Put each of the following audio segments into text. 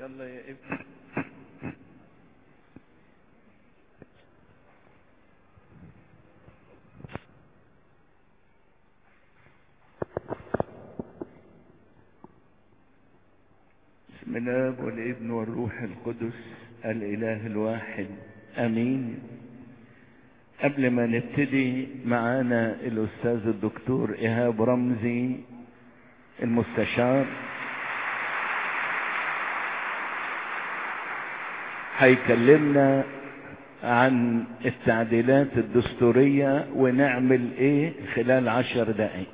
يلا يا ابني بسم الله والابن والروح القدس الاله الواحد امين قبل ما نبتدي معانا الاستاذ الدكتور ايهاب رمزي المستشار هيكلمنا عن التعديلات الدستورية ونعمل ايه خلال عشر دقائق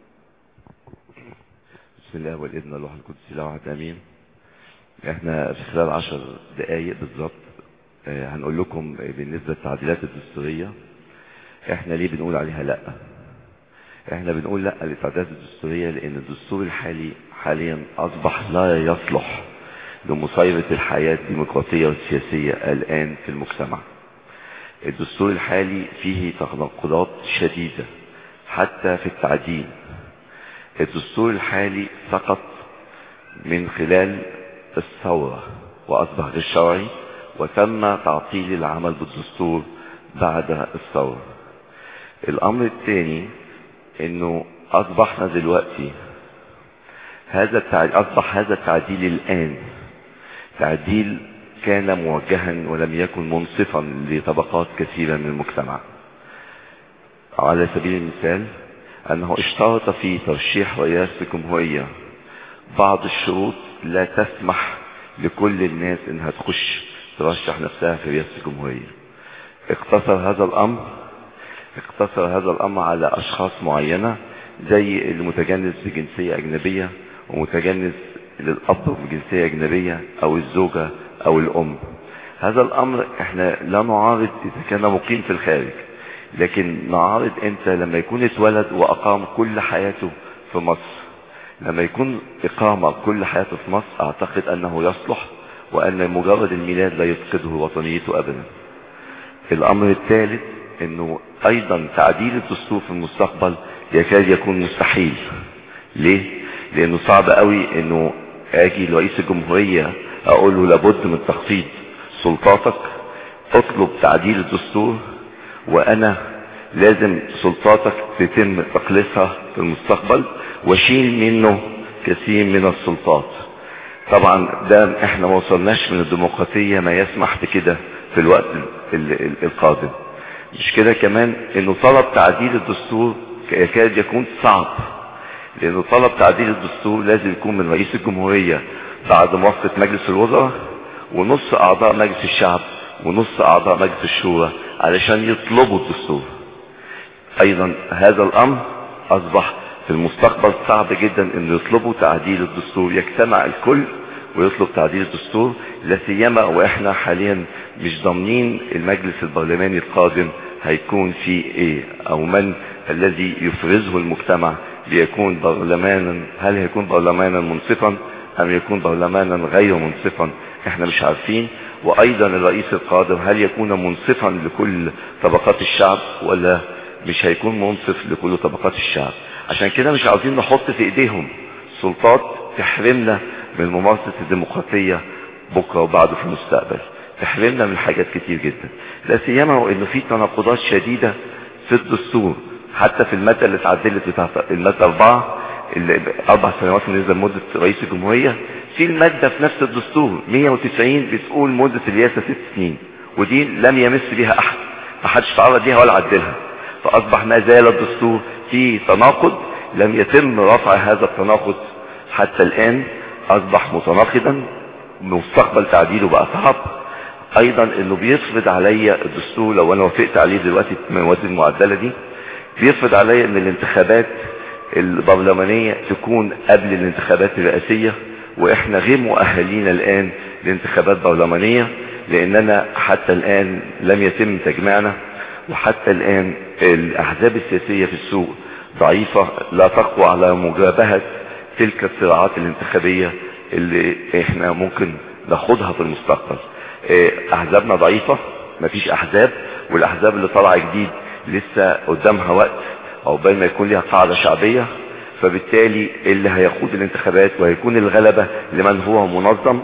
بسم الله والابن والروح القدس لا واحد امين احنا في خلال عشر دقايق بالظبط آه، هنقول لكم بالنسبة للتعديلات الدستورية احنا ليه بنقول عليها لا احنا بنقول لا للتعديلات الدستورية لان الدستور الحالي حاليا اصبح لا يصلح لمصايبة الحياة الديمقراطية والسياسية الان في المجتمع الدستور الحالي فيه تناقضات شديدة حتى في التعديل الدستور الحالي سقط من خلال الثورة وأصبح غير شرعي وتم تعطيل العمل بالدستور بعد الثورة الأمر الثاني إنه أصبحنا دلوقتي هذا التعديل أصبح هذا التعديل الآن تعديل كان موجها ولم يكن منصفا لطبقات كثيرة من المجتمع على سبيل المثال أنه اشترط في ترشيح رئاسة الجمهورية بعض الشروط لا تسمح لكل الناس انها تخش ترشح نفسها في رئاسة الجمهورية اقتصر هذا الامر اقتصر هذا الامر على اشخاص معينة زي المتجنس بجنسية اجنبية ومتجنس للاب بجنسية اجنبية او الزوجة او الام هذا الامر احنا لا نعارض اذا كان مقيم في الخارج لكن نعارض انت لما يكون اتولد واقام كل حياته في مصر لما يكون إقامة كل حياته في مصر أعتقد أنه يصلح وأن مجرد الميلاد لا يفقده وطنيته أبدا الأمر الثالث أنه أيضا تعديل الدستور في المستقبل يكاد يكون مستحيل ليه؟ لأنه صعب قوي أنه أجي لرئيس الجمهورية أقول له لابد من تخفيض سلطاتك اطلب تعديل الدستور وأنا لازم سلطاتك تتم تقليصها في المستقبل وشيل منه كثير من السلطات طبعا ده احنا ما وصلناش من الديمقراطية ما يسمح بكده في الوقت ال ال القادم مش كده كمان انه طلب تعديل الدستور يكاد يكون صعب لانه طلب تعديل الدستور لازم يكون من رئيس الجمهورية بعد موافقة مجلس الوزراء ونص اعضاء مجلس الشعب ونص اعضاء مجلس الشورى علشان يطلبوا الدستور ايضا هذا الامر اصبح في المستقبل صعب جدا ان يطلبوا تعديل الدستور يجتمع الكل ويطلب تعديل الدستور لا سيما واحنا حاليا مش ضامنين المجلس البرلماني القادم هيكون فيه ايه او من الذي يفرزه المجتمع ليكون برلمانا هل هيكون برلمانا منصفا ام يكون برلمانا غير منصفا احنا مش عارفين وايضا الرئيس القادم هل يكون منصفا لكل طبقات الشعب ولا مش هيكون منصف لكل طبقات الشعب عشان كده مش عاوزين نحط في ايديهم سلطات تحرمنا من ممارسة الديمقراطية بكرة وبعده في المستقبل تحرمنا من حاجات كتير جدا لا سيما وانه في تناقضات شديدة في الدستور حتى في المادة اللي اتعدلت بتاعت المادة أربعة اللي أربع سنوات بالنسبة لمدة رئيس الجمهورية في المادة في نفس الدستور 190 بتقول مدة الرئاسة ست سنين ودي لم يمس بها أحد ما حدش تعرض ليها ولا عدلها فأصبح ما زال الدستور في تناقض لم يتم رفع هذا التناقض حتى الآن أصبح متناقضا مستقبل تعديله بقى صعب أيضا أنه بيفرض عليا الدستور لو أنا وافقت عليه دلوقتي المواد المعدلة دي بيفرض عليا أن الانتخابات البرلمانية تكون قبل الانتخابات الرئاسية وإحنا غير مؤهلين الآن لانتخابات برلمانية لأننا حتى الآن لم يتم تجميعنا وحتى الآن الأحزاب السياسية في السوق ضعيفة لا تقوى على مجابهة تلك الصراعات الانتخابية اللي احنا ممكن ناخدها في المستقبل احزابنا ضعيفة مفيش احزاب والاحزاب اللي طالعة جديد لسه قدامها وقت او بين ما يكون لها قاعدة شعبية فبالتالي اللي هيقود الانتخابات وهيكون الغلبة لمن هو منظم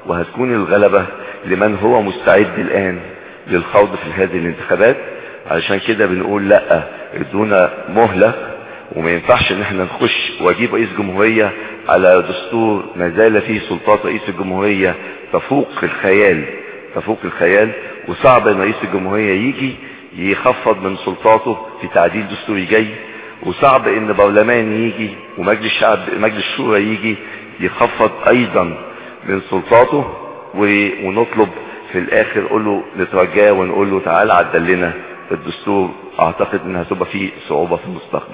وهتكون الغلبة لمن هو مستعد الآن للخوض في هذه الانتخابات علشان كده بنقول لا ادونا مهلة وما ينفعش ان احنا نخش واجيب رئيس جمهورية على دستور ما زال فيه سلطات رئيس الجمهورية تفوق الخيال تفوق الخيال وصعب ان رئيس الجمهورية يجي يخفض من سلطاته في تعديل دستوري جاي وصعب ان برلمان يجي ومجلس الشعب مجلس الشورى يجي يخفض ايضا من سلطاته ونطلب في الاخر قول له نترجاه ونقول له تعالى عدل لنا الدستور اعتقد انها تبقى فيه صعوبة في المستقبل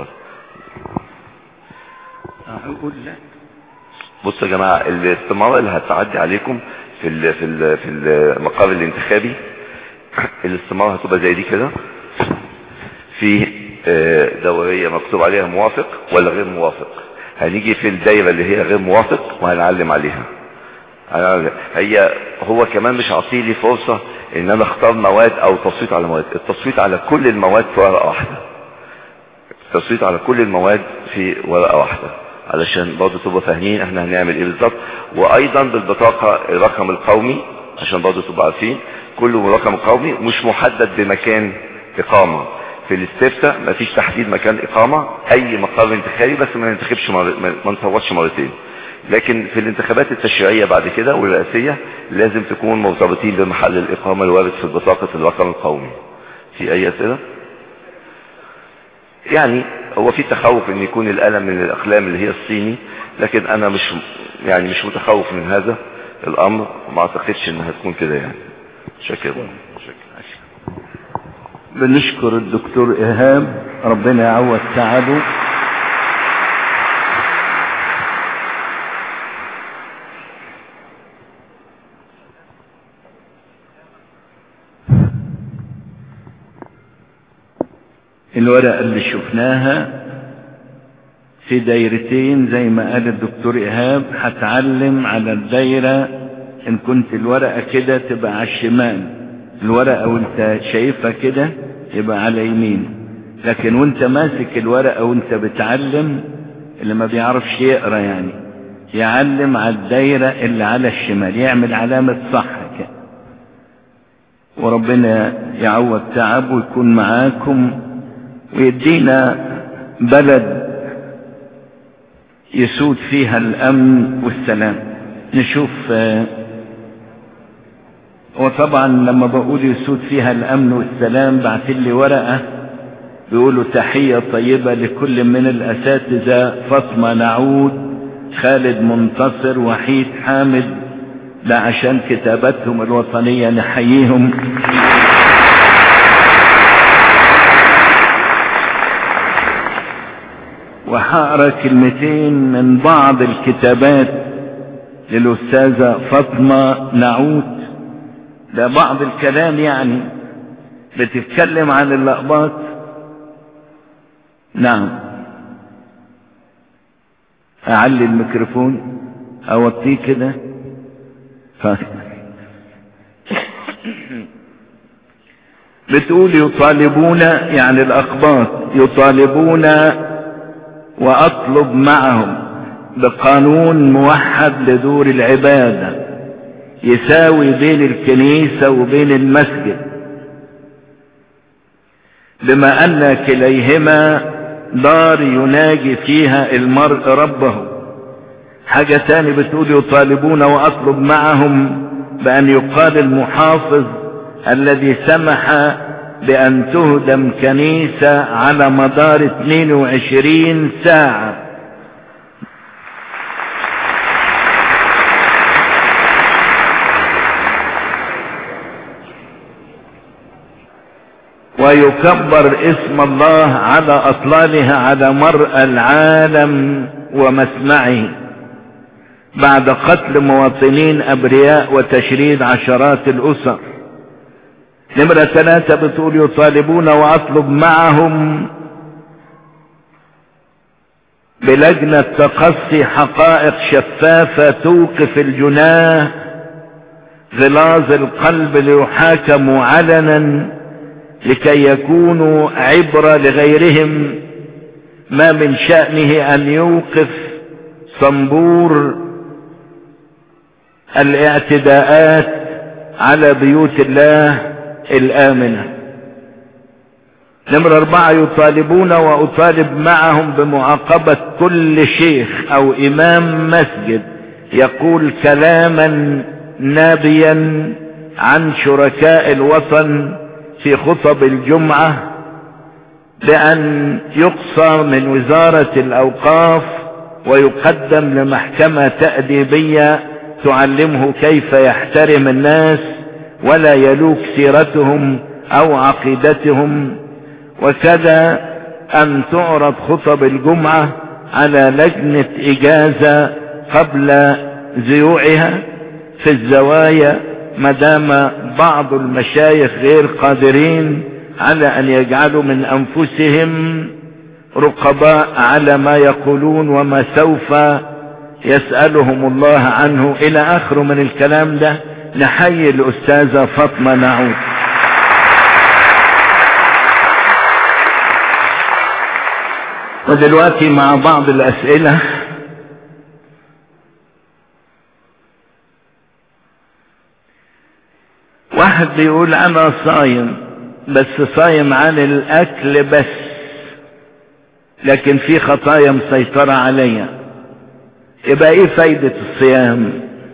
اقول لا بصوا يا جماعة الاستمارة اللي هتعدي عليكم في ال في ال في المقر الانتخابي الاستمارة هتبقى زي دي كده في دورية مكتوب عليها موافق ولا غير موافق هنيجي في الدايرة اللي هي غير موافق وهنعلم عليها هي هو كمان مش عطيلي فرصة ان انا اختار مواد او تصويت على مواد التصويت على كل المواد في ورقة واحدة التصويت على كل المواد في ورقة واحدة علشان برضه تبقوا فاهمين احنا هنعمل ايه بالظبط وايضا بالبطاقة الرقم القومي عشان برضه تبقوا عارفين كله رقم قومي مش محدد بمكان اقامة في الاستفتاء مفيش تحديد مكان اقامة اي مقر انتخابي بس ما ننتخبش مر... ما نصوتش مرتين لكن في الانتخابات التشريعية بعد كده والرئاسية لازم تكون مرتبطين بمحل الاقامة الوارد في البطاقة الرقم القومي في اي اسئلة يعني هو في تخوف ان يكون الالم من الاقلام اللي هي الصيني لكن انا مش يعني مش متخوف من هذا الامر وما اعتقدش انها تكون كده يعني شكرا شكرا بنشكر الدكتور إيهاب ربنا يعوض تعبه الورقة اللي شفناها في دايرتين زي ما قال الدكتور إيهاب هتعلم على الدايرة إن كنت الورقة كده تبقى على الشمال الورقة وانت شايفها كده يبقى على يمين لكن وانت ماسك الورقة وانت بتعلم اللي ما بيعرفش يقرا يعني يعلم على الدايرة اللي على الشمال يعمل علامة صح كده وربنا يعوض تعب ويكون معاكم ويدينا بلد يسود فيها الأمن والسلام نشوف وطبعا لما بقول يسود فيها الأمن والسلام بعت لي ورقة بيقولوا تحية طيبة لكل من الأساتذة فاطمة نعود خالد منتصر وحيد حامد ده عشان كتاباتهم الوطنية نحييهم وهقرا كلمتين من بعض الكتابات للأستاذة فاطمة نعود ده بعض الكلام يعني بتتكلم عن اللقبات نعم أعلي الميكروفون أوطيه كده ف... بتقول يطالبون يعني الأقباط يطالبون وأطلب معهم بقانون موحد لدور العبادة يساوي بين الكنيسة وبين المسجد بما أن كليهما دار يناجي فيها المرء ربه حاجة تاني بتقول يطالبون وأطلب معهم بأن يقال المحافظ الذي سمح بأن تهدم كنيسة على مدار 22 ساعة ويكبر اسم الله على أطلالها على مرأى العالم ومسمعه بعد قتل مواطنين أبرياء وتشريد عشرات الأسر نمرة ثلاثة بتقول يطالبون وأطلب معهم بلجنة تقصي حقائق شفافة توقف الجناه غلاظ القلب ليحاكموا علنا لكي يكونوا عبرة لغيرهم ما من شأنه أن يوقف صنبور الاعتداءات على بيوت الله الآمنة نمرة أربعة يطالبون وأطالب معهم بمعاقبة كل شيخ أو إمام مسجد يقول كلاما نابيا عن شركاء الوطن في خطب الجمعة بأن يقصى من وزارة الأوقاف ويقدم لمحكمة تأديبية تعلمه كيف يحترم الناس ولا يلوك سيرتهم أو عقيدتهم وكذا أن تعرض خطب الجمعة على لجنة إجازة قبل زيوعها في الزوايا مدام بعض المشايخ غير قادرين على أن يجعلوا من أنفسهم رقباء على ما يقولون وما سوف يسألهم الله عنه إلى آخره من الكلام ده نحيي الأستاذة فاطمة نعود ودلوقتي مع بعض الأسئلة واحد بيقول أنا صايم بس صايم عن الأكل بس لكن في خطايا مسيطرة عليا يبقى ايه فايدة الصيام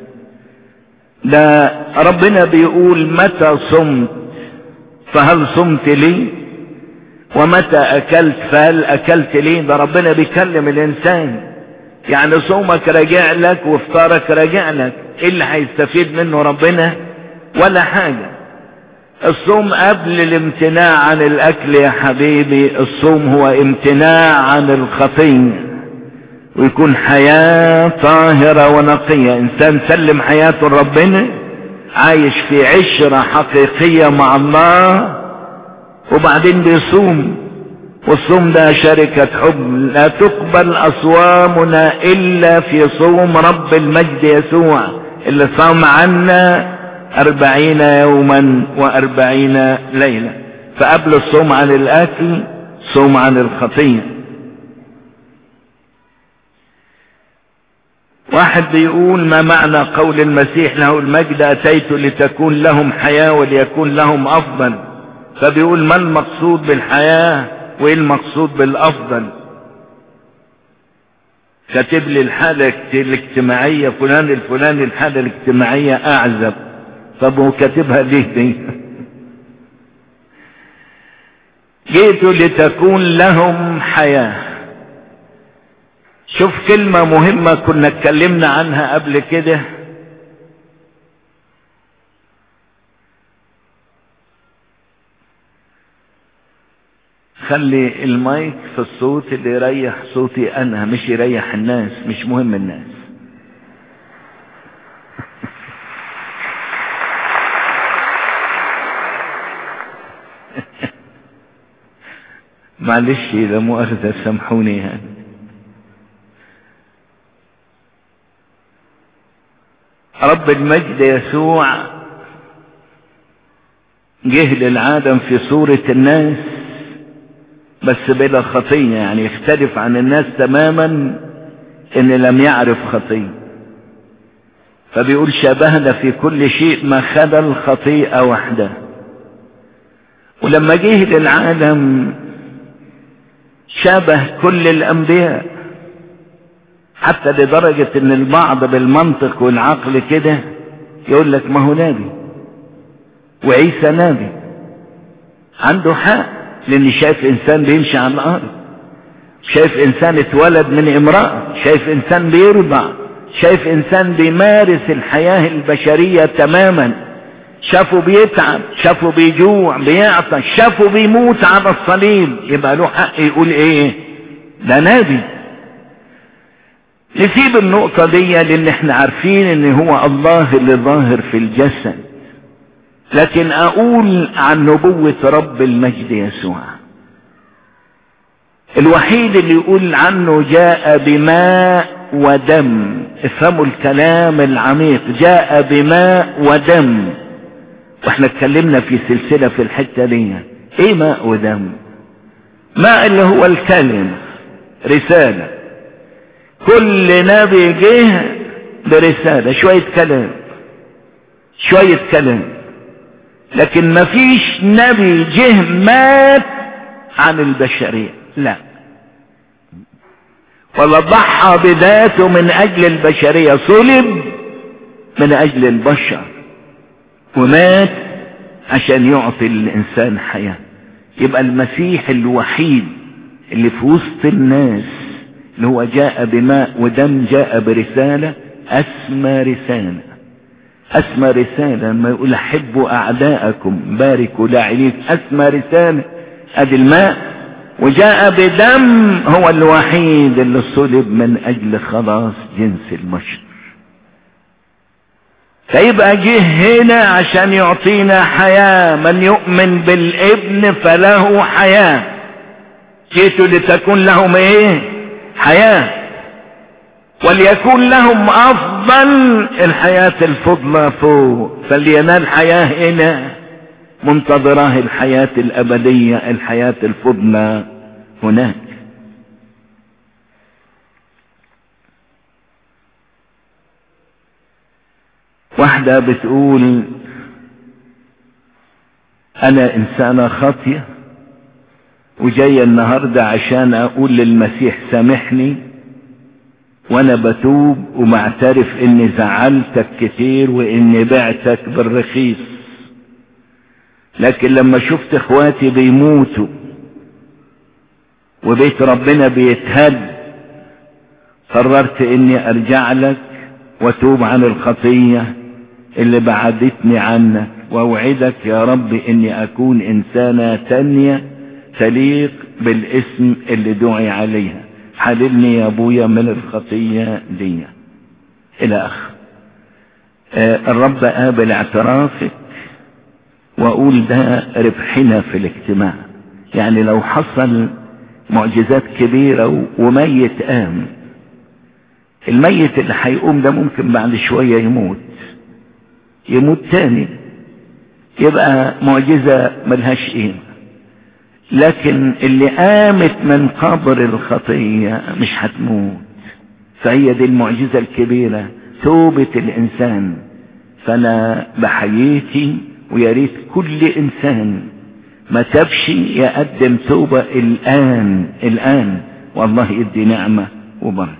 ده ربنا بيقول متى صمت فهل صمت لي ومتى اكلت فهل اكلت لي ده ربنا بيكلم الانسان يعني صومك راجع لك وافطارك راجع لك ايه اللي هيستفيد منه ربنا ولا حاجة الصوم قبل الامتناع عن الاكل يا حبيبي الصوم هو امتناع عن الخطيه ويكون حياة طاهرة ونقية انسان سلم حياته لربنا عايش في عشرة حقيقية مع الله وبعدين بيصوم والصوم ده شركة حب لا تقبل أصوامنا إلا في صوم رب المجد يسوع اللي صام عنا أربعين يوما وأربعين ليلة فقبل الصوم عن الأكل صوم عن الخطيه واحد بيقول ما معنى قول المسيح له المجد أتيت لتكون لهم حياة وليكون لهم أفضل فبيقول ما المقصود بالحياة وإيه المقصود بالأفضل كاتب لي الحالة الاجتماعية فلان الفلاني الحالة الاجتماعية أعزب طب هو كاتبها ليه دي جئت لتكون لهم حياه شوف كلمة مهمة كنا اتكلمنا عنها قبل كده خلي المايك في الصوت اللي يريح صوتي انا مش يريح الناس مش مهم الناس معلش لا مؤاخذة سامحوني يعني رب المجد يسوع جه للعالم في صورة الناس بس بلا خطية يعني يختلف عن الناس تماما ان لم يعرف خطية فبيقول شبهنا في كل شيء ما خلا الخطيئة وحده ولما جه للعالم شبه كل الانبياء حتى لدرجة ان البعض بالمنطق والعقل كده يقول لك ما هو نبي وعيسى نبي عنده حق لان شايف انسان بيمشي على الارض شايف انسان اتولد من امرأة شايف انسان بيرضع شايف انسان بيمارس الحياة البشرية تماما شافه بيتعب شافه بيجوع بيعطش شافه بيموت على الصليب يبقى له حق يقول ايه ده نبي نسيب النقطة دي لان احنا عارفين ان هو الله اللي ظاهر في الجسد لكن اقول عن نبوة رب المجد يسوع الوحيد اللي يقول عنه جاء بماء ودم افهموا الكلام العميق جاء بماء ودم واحنا اتكلمنا في سلسلة في الحتة دي ايه ماء ودم ماء اللي هو الكلم رسالة كل نبي جه برسالة شوية كلام شوية كلام لكن مفيش نبي جه مات عن البشرية لا ولا ضحى بذاته من اجل البشرية صلب من اجل البشر ومات عشان يعطي الانسان حياة يبقى المسيح الوحيد اللي في وسط الناس اللي هو جاء بماء ودم جاء برسالة اسمى رسالة اسمى رسالة ما يقول احبوا اعداءكم باركوا لاعنيك اسمى رسالة ادي الماء وجاء بدم هو الوحيد اللي صلب من اجل خلاص جنس البشر فيبقى جه هنا عشان يعطينا حياة من يؤمن بالابن فله حياة جئت لتكون لهم ايه حياة وليكون لهم افضل الحياة الفضلى فوق فلينال حياة هنا منتظراه الحياة الابدية الحياة الفضلى هناك واحدة بتقول انا انسانة خاطية وجاية النهاردة عشان اقول للمسيح سامحني وانا بتوب ومعترف اني زعلتك كتير واني بعتك بالرخيص لكن لما شفت اخواتي بيموتوا وبيت ربنا بيتهد قررت اني ارجع لك واتوب عن الخطية اللي بعدتني عنك واوعدك يا رب اني اكون انسانة تانية تليق بالاسم اللي دعي عليها حللني يا ابويا من الخطية دي الى اخر آه الرب قابل اعترافك واقول ده ربحنا في الاجتماع يعني لو حصل معجزات كبيرة وميت قام الميت اللي هيقوم ده ممكن بعد شوية يموت يموت تاني يبقى معجزة ملهاش قيمة لكن اللي قامت من قبر الخطية مش هتموت فهي دي المعجزة الكبيرة توبة الإنسان فأنا بحييتي ويا ريت كل إنسان ما تبشي يقدم توبة الآن الآن والله يدي نعمة وبركة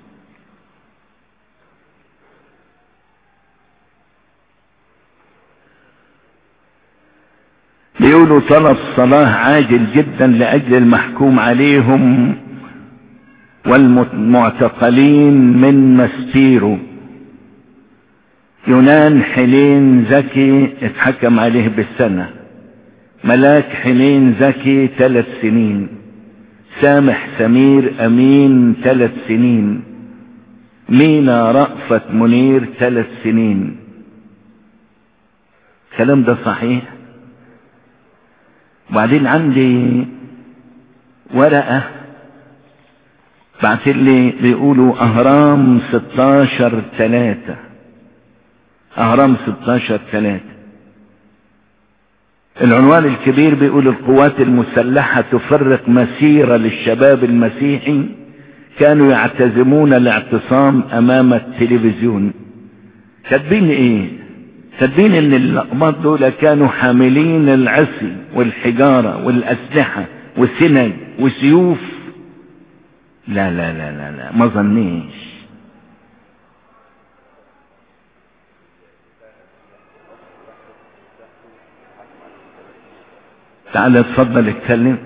بيقولوا طلب صلاة عاجل جدا لأجل المحكوم عليهم والمعتقلين من مستيرو يونان حلين زكي اتحكم عليه بالسنة ملاك حلين زكي ثلاث سنين سامح سمير أمين ثلاث سنين مينا رأفت منير ثلاث سنين الكلام ده صحيح وبعدين عندي ورقة بعت لي بيقولوا اهرام 16 3 اهرام 16 3 العنوان الكبير بيقول القوات المسلحة تفرق مسيرة للشباب المسيحي كانوا يعتزمون الاعتصام امام التلفزيون كاتبين ايه كاتبين ان الاقباط دول كانوا حاملين العصي والحجارة والاسلحة والسنج وسيوف لا لا لا لا لا ما ظنيش تعال اتفضل اتكلم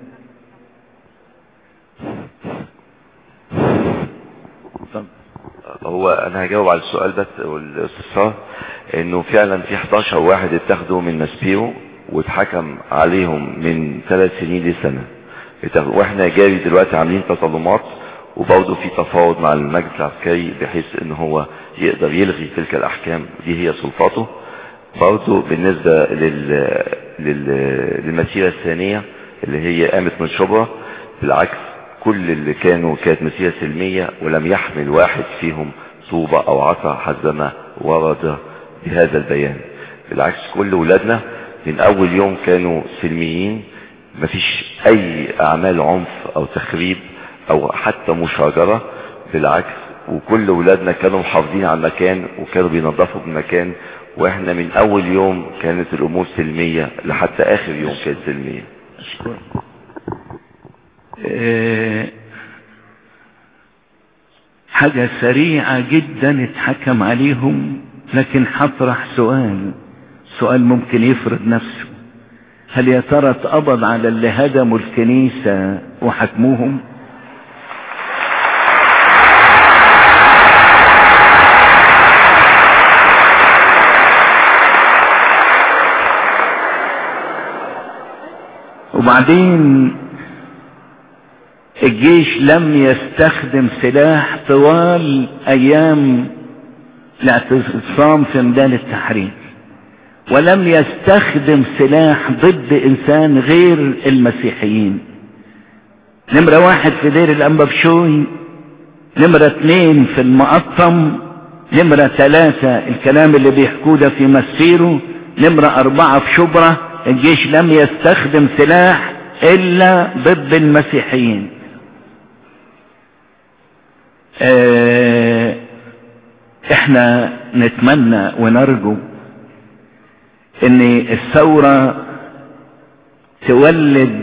هو انا هجاوب على السؤال بس والاستفسار انه فعلا في 11 واحد اتاخدوا من ماسبيرو واتحكم عليهم من ثلاث سنين لسنة واحنا جاري دلوقتي عاملين تظلمات وبرضه في تفاوض مع المجلس العسكري بحيث ان هو يقدر يلغي تلك الاحكام دي هي سلطاته برضه بالنسبة لل... لل... للمسيرة الثانية اللي هي قامت من شبرا بالعكس كل اللي كانوا كانت مسيرة سلمية ولم يحمل واحد فيهم طوبة او عصا حسب ما ورد بهذا البيان بالعكس كل ولادنا من اول يوم كانوا سلميين مفيش اي اعمال عنف او تخريب او حتى مشاجرة بالعكس وكل ولادنا كانوا محافظين على المكان وكانوا بينظفوا المكان واحنا من اول يوم كانت الامور سلمية لحتى اخر يوم كانت سلمية أشكرك آه، حاجة سريعة جدا اتحكم عليهم لكن هطرح سؤال سؤال ممكن يفرض نفسه هل يا ترى اتقبض على اللي هدموا الكنيسة وحكموهم وبعدين الجيش لم يستخدم سلاح طوال ايام الاعتصام في ميدان التحرير ولم يستخدم سلاح ضد انسان غير المسيحيين نمرة واحد في دير الانبابشوي نمرة اتنين في المقطم نمرة ثلاثة الكلام اللي بيحكوه ده في مسيره نمرة اربعة في شبرا الجيش لم يستخدم سلاح الا ضد المسيحيين اه احنا نتمنى ونرجو ان الثورة تولد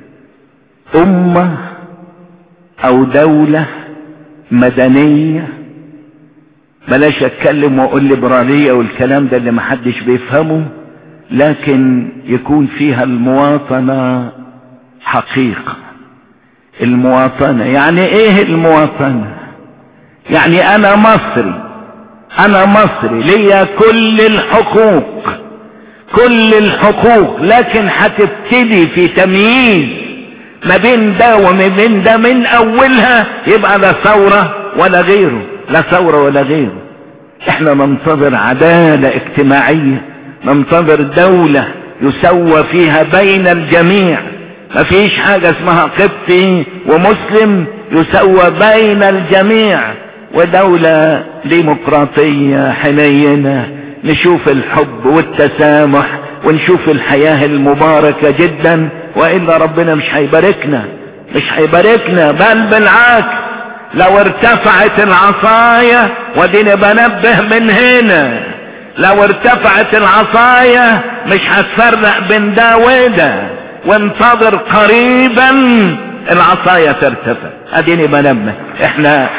امة او دولة مدنية بلاش اتكلم واقول ليبرالية والكلام ده اللي محدش بيفهمه لكن يكون فيها المواطنة حقيقة المواطنة يعني ايه المواطنة يعني انا مصري انا مصري ليا كل الحقوق كل الحقوق لكن هتبتدي في تمييز ما بين ده وما بين ده من اولها يبقى لا ثورة ولا غيره لا ثورة ولا غيره احنا ننتظر عدالة اجتماعية ننتظر دولة يسوى فيها بين الجميع مفيش حاجة اسمها قبطي ومسلم يسوى بين الجميع ودولة ديمقراطية حنينة نشوف الحب والتسامح ونشوف الحياة المباركة جدا وإلا ربنا مش هيباركنا مش هيباركنا بل بالعكس لو ارتفعت العصاية وديني بنبه من هنا لو ارتفعت العصاية مش هتفرق بين ده وده وانتظر قريبا العصاية ترتفع اديني بنبه احنا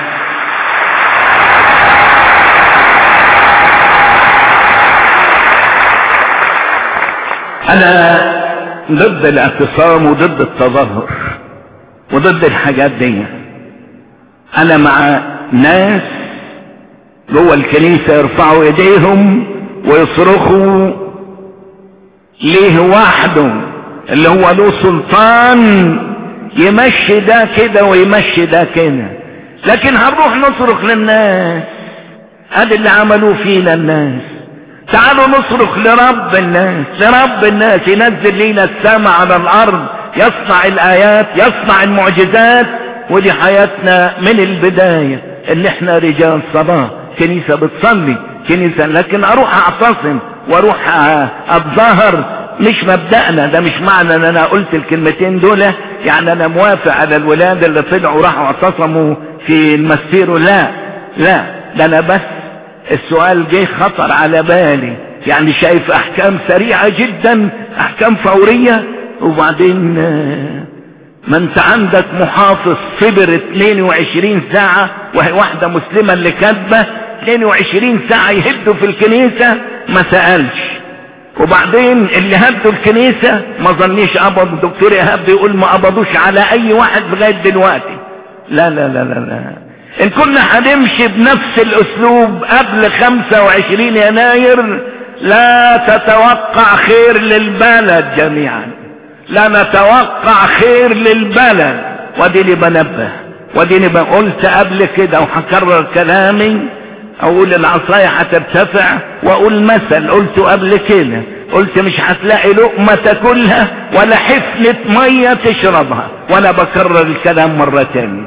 انا ضد الاعتصام وضد التظاهر وضد الحاجات دي انا مع ناس جوه الكنيسة يرفعوا ايديهم ويصرخوا ليه وحده اللي هو له سلطان يمشي ده كده ويمشي ده كده لكن هنروح نصرخ للناس ادي اللي عملوه فينا الناس تعالوا نصرخ لرب الناس لرب الناس ينزل لينا السماء على الارض يصنع الايات يصنع المعجزات ودي حياتنا من البداية ان احنا رجال صلاة كنيسة بتصلي كنيسة لكن اروح اعتصم واروح اتظاهر مش مبدأنا ده مش معنى ان انا قلت الكلمتين دول يعني انا موافق على الولاد اللي طلعوا راحوا اعتصموا في المسيرو لا لا ده انا بس السؤال جه خطر على بالي يعني شايف احكام سريعة جدا احكام فورية وبعدين ما انت عندك محافظ صبر 22 ساعة وهي واحدة مسلمة اللي كاتبة 22 ساعة يهدوا في الكنيسة ما سألش وبعدين اللي هدوا الكنيسة ما ظنيش قبض الدكتور ايهاب بيقول ما قبضوش على اي واحد لغاية دلوقتي لا لا لا لا لا ان كنا هنمشي بنفس الاسلوب قبل 25 يناير لا تتوقع خير للبلد جميعا لا نتوقع خير للبلد وديني بنبه وديني قلت قبل كده وهكرر كلامي اقول العصاية هترتفع واقول مثل قلته قبل كده قلت مش هتلاقي لقمة تاكلها ولا حفنة مية تشربها وانا بكرر الكلام مرة تانية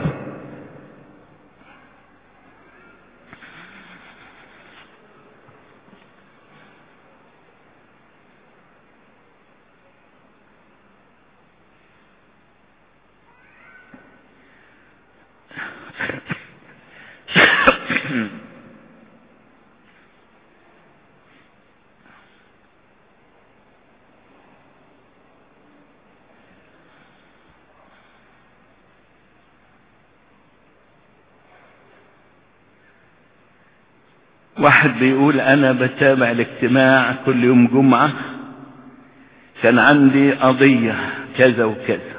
واحد بيقول انا بتابع الاجتماع كل يوم جمعة كان عندي قضية كذا وكذا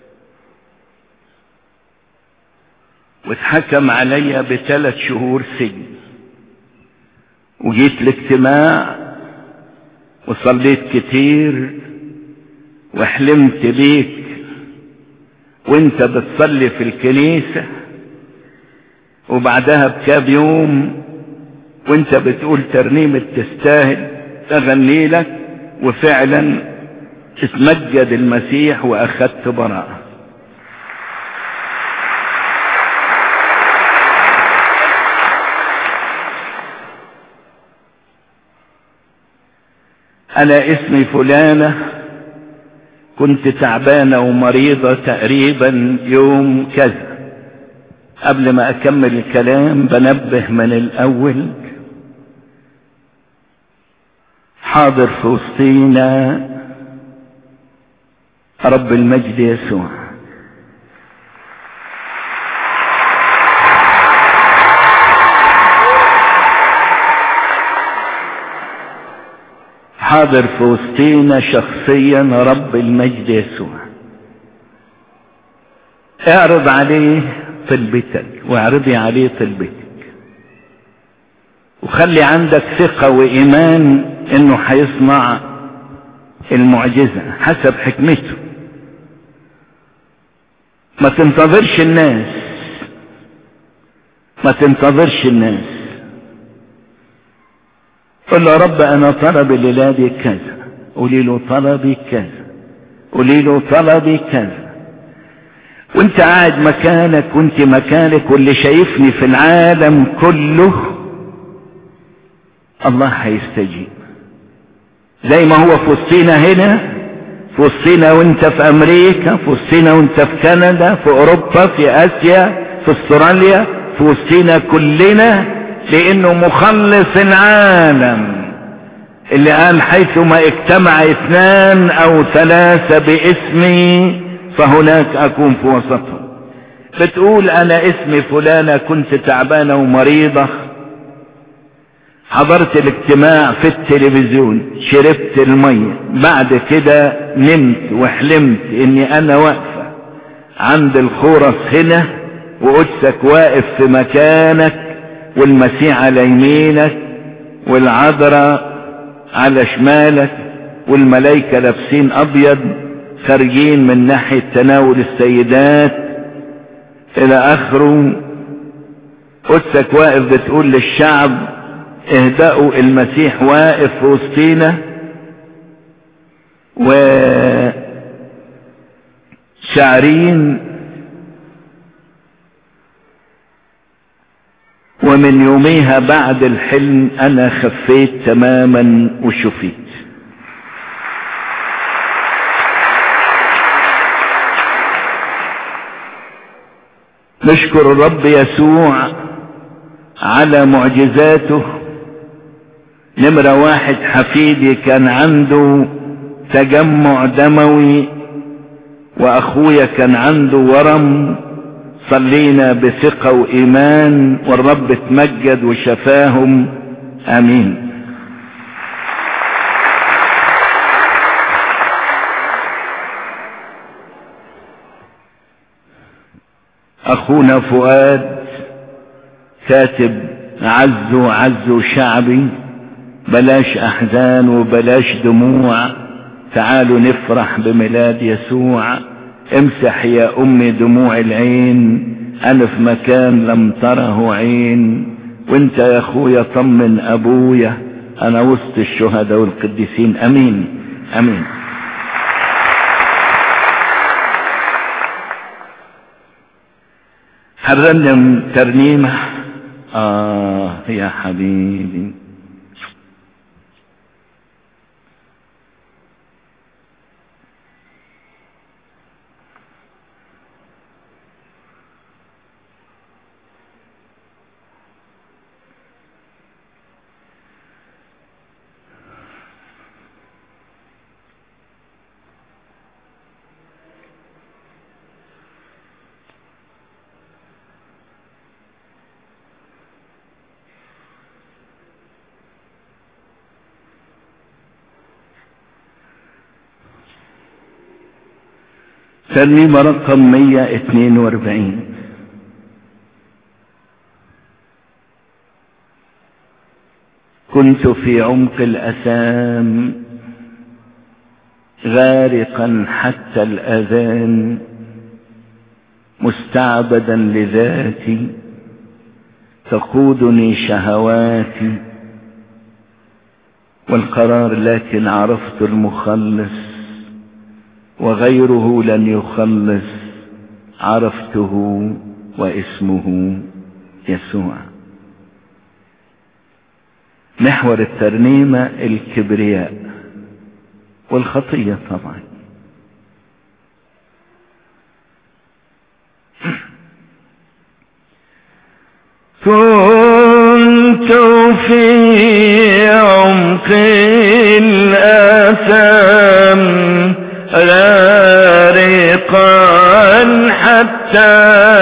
واتحكم عليا بثلاث شهور سجن وجيت الاجتماع وصليت كتير وحلمت بيك وانت بتصلي في الكنيسة وبعدها بكام يوم وانت بتقول ترنيمة تستاهل تغني لك وفعلا اتمجد المسيح واخدت براءة انا اسمي فلانة كنت تعبانة ومريضة تقريبا يوم كذا قبل ما اكمل الكلام بنبه من الاول حاضر في وسطينا رب المجد يسوع حاضر في وسطينا شخصيا رب المجد يسوع اعرض عليه طلبتك واعرضي عليه طلبتك وخلي عندك ثقة وإيمان إنه هيصنع المعجزة حسب حكمته ما تنتظرش الناس ما تنتظرش الناس قل له رب أنا طلبي لولادي كذا قولي له طلبي كذا قولي له طلبي كذا وانت قاعد مكانك وانت مكانك واللي شايفني في العالم كله الله هيستجيب زي ما هو في وسطينا هنا في وسطينا وانت في امريكا في وسطينا وانت في كندا في اوروبا في اسيا في استراليا في وسطينا كلنا لانه مخلص العالم اللي قال حيثما اجتمع اثنان او ثلاثة باسمي فهناك اكون في وسطهم بتقول انا اسمي فلانة كنت تعبانة ومريضة حضرت الاجتماع في التلفزيون شربت المية بعد كده نمت وحلمت اني انا واقفة عند الخورس هنا وقدسك واقف في مكانك والمسيح على يمينك والعذراء على شمالك والملائكة لابسين ابيض خارجين من ناحية تناول السيدات الى اخره قدسك واقف بتقول للشعب اهدأوا المسيح واقف في وسطينا وشعرين ومن يوميها بعد الحلم انا خفيت تماما وشفيت نشكر الرب يسوع على معجزاته نمرة واحد حفيدي كان عنده تجمع دموي واخويا كان عنده ورم صلينا بثقة وايمان والرب اتمجد وشفاهم امين اخونا فؤاد كاتب عزوا عزوا شعبي بلاش احزان وبلاش دموع تعالوا نفرح بميلاد يسوع امسح يا امي دموع العين انا في مكان لم تره عين وانت يا اخويا طمن ابويا انا وسط الشهداء والقديسين امين امين هنرنم ترنيمة آه يا حبيبي ترنيمة رقم 142 كنت في عمق الأثام غارقا حتى الأذان مستعبدا لذاتي تقودني شهواتي والقرار لكن عرفت المخلص وغيره لن يخلص عرفته واسمه يسوع محور الترنيمة الكبرياء والخطية طبعا كنت في عمق الأثام غارقا حتى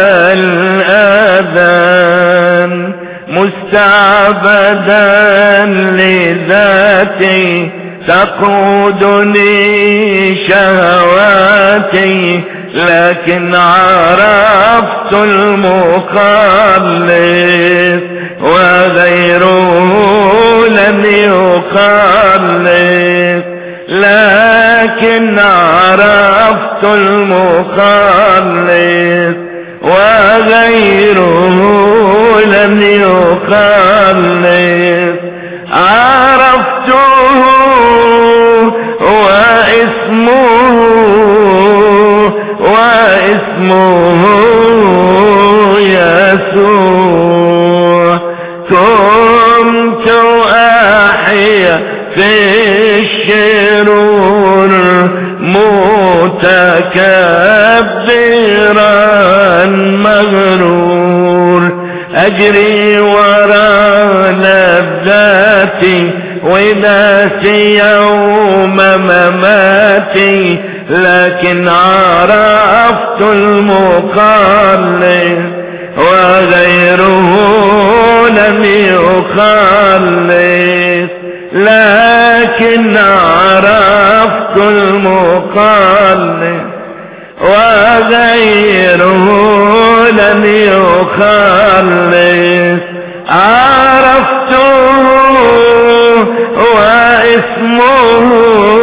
الأذان مستعبدا لذاتي تقودني شهواتي لكن عرفت المخلص وغيره لم يخلص لكن عرفت المخلص وغيره لم يخلص عرفته واسمه واسمه يسوع كنت أحيا في الشرور متكبرا مغرور أجري وراء لذاتي وناسي يوم مماتي لكن عرفت المخلص وغيره لم يخلص لكن عرفت المخلص وغيره لم يخلص عرفته واسمه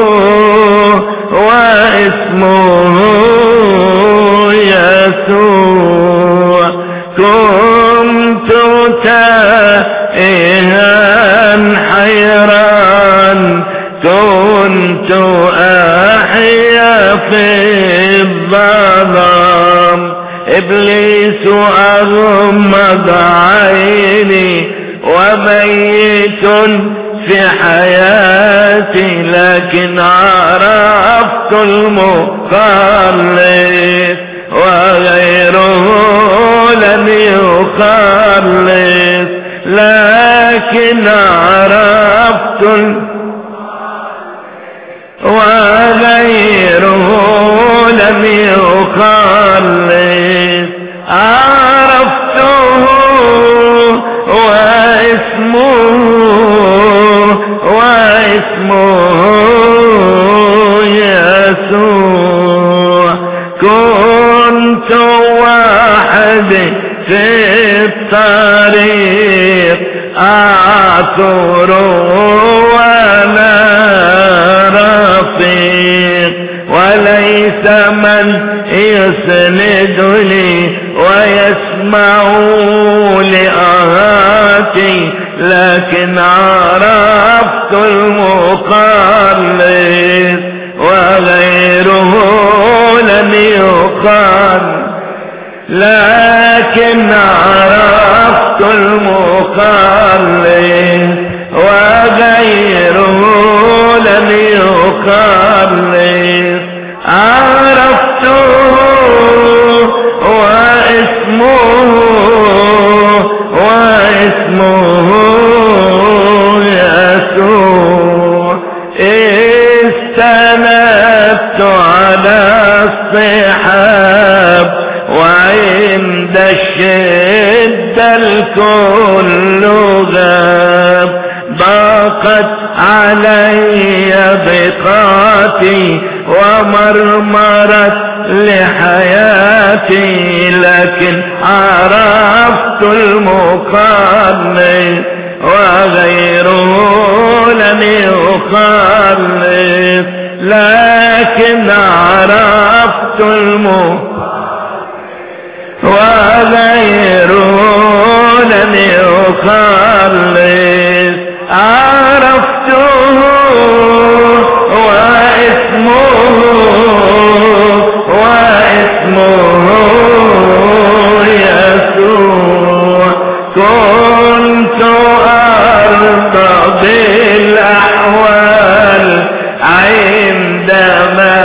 واسمه يسوع كنت تائها حيران كنت أحيا في الظلام إبليس أغمض عيني وميت في حياتي لكن عرفت المخلص وغيره لم يخلص لكن عرفت وغيره لم يخلص عرفته واسمه واسمه يسوع كنت وحدي في الطريق أعثر ولا رفيق وليس من يسندني ويسمع لآهاتي لكن عرفت المخلص وغيره لم يخلص لكن عرفت المخلص وغيره لم يخلص عرفته واسمه واسمه يسوع استندت على الصحاب وعند الشدة الكل غاب ضاقت علي بقاتي ومرمرت لحياتي لكن عرفت المخلص وغيره لم يخلص لكن عرفت المخلص وغيره لم يخلص عرفته واسمه واسمه يسوع كنت أرضى بالأحوال عندما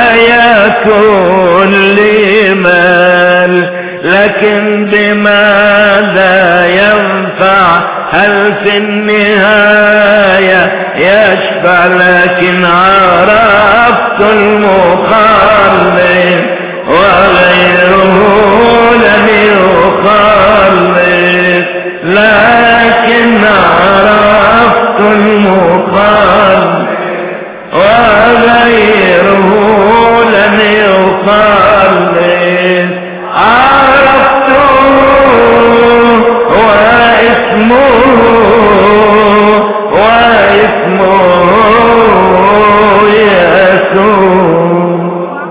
يكون لي مال لكن بماذا ينفع هل في النهاية يشفع لكن عرفت المخلص وغيره لم يخلص لكن عرفت المخلص وغيره لم يخلص عرفته واسمه واسمه يسوع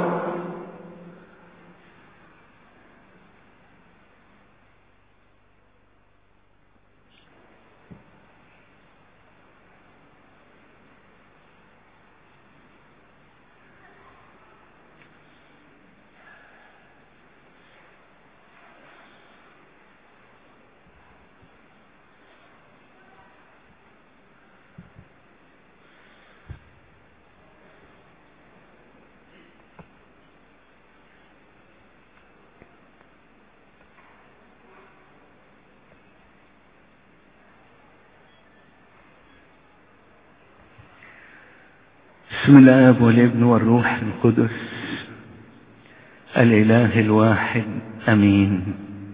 بسم الاب والابن والروح القدس الاله الواحد امين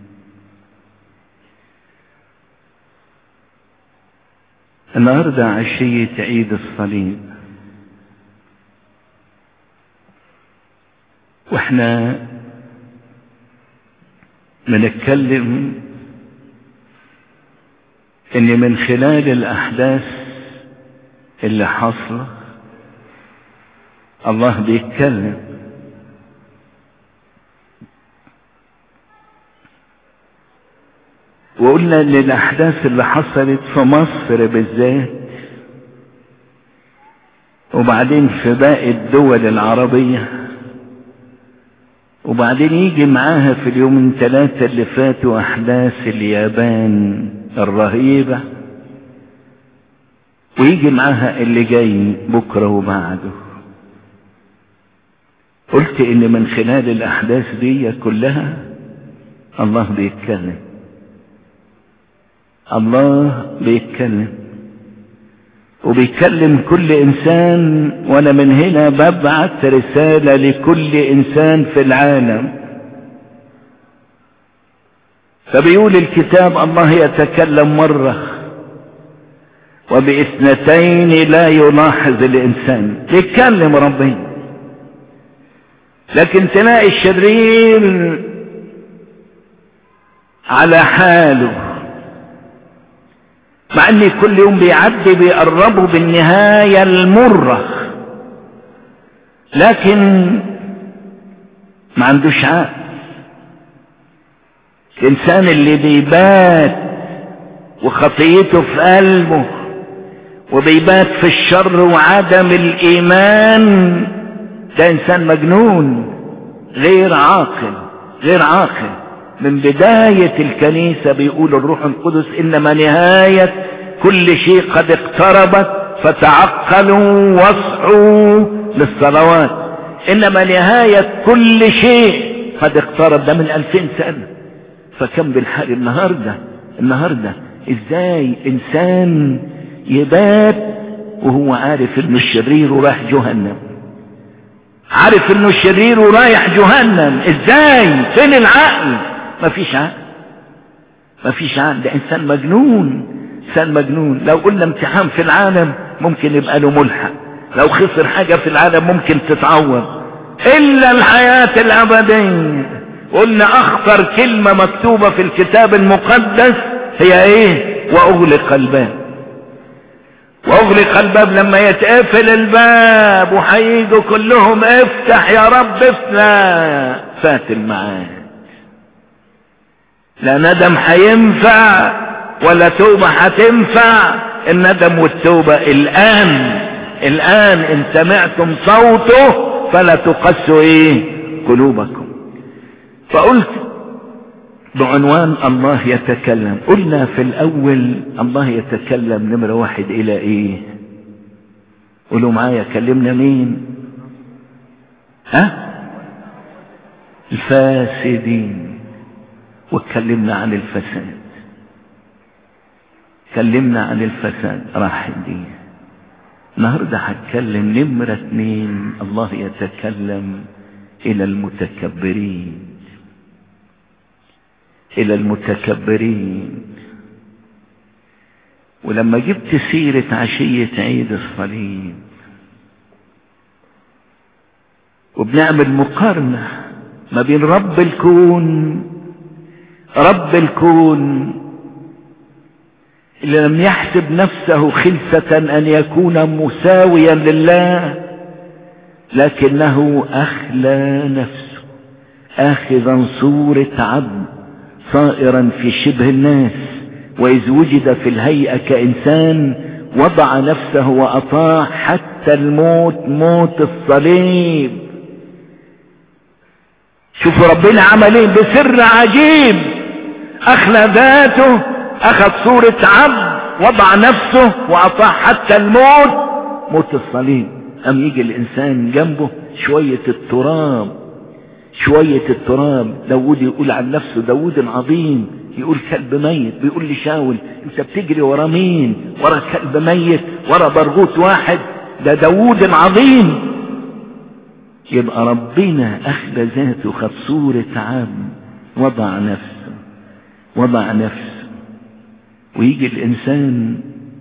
النهارده عشيه عيد الصليب واحنا بنتكلم ان من خلال الاحداث اللي حصلت الله بيتكلم وقلنا ان الاحداث اللي حصلت في مصر بالذات وبعدين في باقي الدول العربية وبعدين يجي معاها في اليومين ثلاثة اللي فاتوا احداث اليابان الرهيبة ويجي معاها اللي جاي بكرة وبعده قلت ان من خلال الاحداث دي كلها الله بيتكلم الله بيتكلم وبيكلم كل انسان وانا من هنا ببعت رسالة لكل انسان في العالم فبيقول الكتاب الله يتكلم مرة وباثنتين لا يلاحظ الانسان يتكلم ربنا لكن تلاقي الشرير على حاله مع ان كل يوم بيعدي بيقربوا بالنهاية المرة لكن ما عندوش عقل الانسان اللي بيبات وخطيته في قلبه وبيبات في الشر وعدم الايمان ده انسان مجنون غير عاقل غير عاقل من بداية الكنيسة بيقول الروح القدس انما نهاية كل شيء قد اقتربت فتعقلوا واصحوا للصلوات انما نهاية كل شيء قد اقترب ده من الفين سنة فكم بالحال النهاردة النهاردة ازاي انسان يبات وهو عارف انه الشرير وراح جهنم عارف انه الشرير ورايح جهنم ازاي فين العقل مفيش عقل مفيش عقل ده انسان مجنون انسان مجنون لو قلنا امتحان في العالم ممكن يبقى له ملحق لو خسر حاجة في العالم ممكن تتعوض الا الحياة الابدية قلنا اخطر كلمة مكتوبة في الكتاب المقدس هي ايه واغلق الباب واغلق الباب لما يتقفل الباب وهيجوا كلهم افتح يا رب افتح فات الميعاد لا ندم هينفع ولا توبة هتنفع الندم والتوبة الان الان ان سمعتم صوته فلا تقسوا ايه قلوبكم فقلت بعنوان الله يتكلم قلنا في الاول الله يتكلم نمرة واحد الى ايه قولوا معايا كلمنا مين ها الفاسدين واتكلمنا عن الفساد اتكلمنا عن الفساد راح دي النهاردة هتكلم نمرة اتنين الله يتكلم الى المتكبرين الى المتكبرين ولما جبت سيرة عشية عيد الصليب وبنعمل مقارنة ما بين رب الكون رب الكون اللي لم يحسب نفسه خلسة ان يكون مساويا لله لكنه اخلى نفسه اخذا صورة عبد صائرا في شبه الناس واذ وجد في الهيئة كانسان وضع نفسه واطاع حتى الموت موت الصليب شوفوا ربنا عمل ايه بسر عجيب اخلى ذاته اخذ صورة عبد وضع نفسه واطاع حتى الموت موت الصليب ام يجي الانسان جنبه شوية التراب شوية التراب داود يقول عن نفسه داود العظيم يقول كلب ميت بيقول لي شاول انت بتجري ورا مين ورا كلب ميت ورا برغوت واحد ده داود العظيم يبقى ربنا اخذ ذاته خد صورة عبد وضع نفسه وضع نفسه ويجي الانسان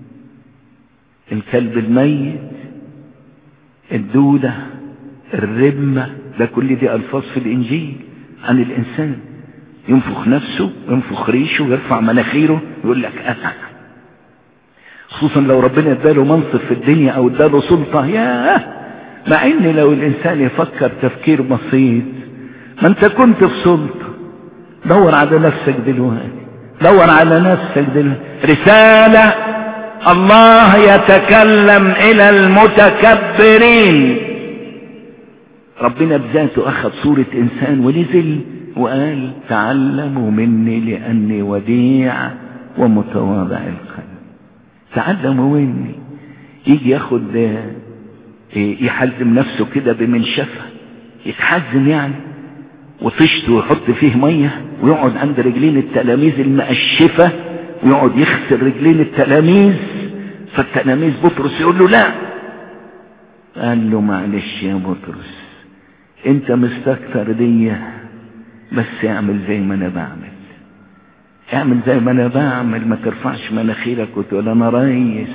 الكلب الميت الدودة الرمة ده كل دي الفاظ في الانجيل عن الانسان ينفخ نفسه ينفخ ريشه ويرفع مناخيره يقول لك انا خصوصا لو ربنا اداله منصب في الدنيا او اداله سلطة ياه مع ان لو الانسان يفكر تفكير بسيط ما انت كنت في سلطة دور على نفسك دلوقتي دور على نفسك دلوقتي رسالة الله يتكلم الى المتكبرين ربنا بذاته اخذ صورة انسان ونزل وقال تعلموا مني لاني وديع ومتواضع القلب تعلموا مني يجي ياخد يحزم نفسه كده بمنشفة يتحزم يعني وطشته ويحط فيه مية ويقعد عند رجلين التلاميذ المقشفة ويقعد يغسل رجلين التلاميذ فالتلاميذ بطرس يقول له لا قال له معلش يا بطرس انت مستكتر دي بس اعمل زي ما انا بعمل اعمل زي ما انا بعمل ما ترفعش مناخيرك وتقول انا ريس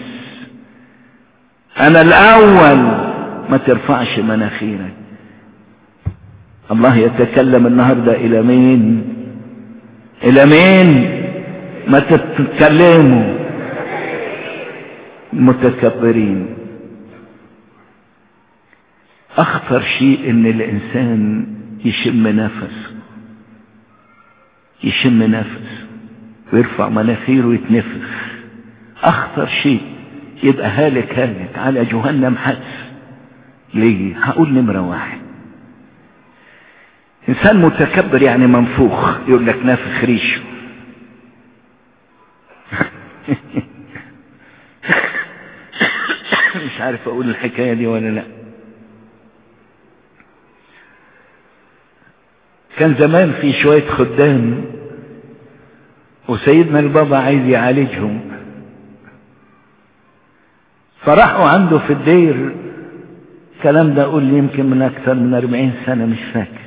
انا الاول ما ترفعش مناخيرك الله يتكلم النهاردة الى مين الى مين ما تتكلموا المتكبرين اخطر شيء ان الانسان يشم نفسه يشم نفسه ويرفع مناخيره ويتنفخ اخطر شيء يبقى هالك هالك على جهنم حتف ليه هقول نمرة واحد انسان متكبر يعني منفوخ يقول لك نافخ ريشه مش عارف اقول الحكاية دي ولا لا كان زمان في شوية خدام وسيدنا البابا عايز يعالجهم فراحوا عنده في الدير الكلام ده اقول لي يمكن من اكثر من اربعين سنة مش فاكر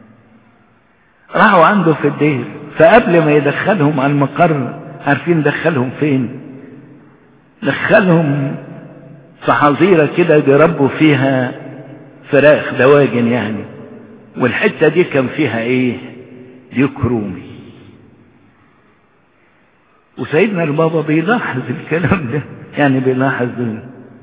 راحوا عنده في الدير فقبل ما يدخلهم على المقر عارفين دخلهم فين دخلهم في حظيرة كده بيربوا فيها فراخ دواجن يعني والحتة دي كان فيها ايه ديك رومي وسيدنا البابا بيلاحظ الكلام ده يعني بيلاحظ ده.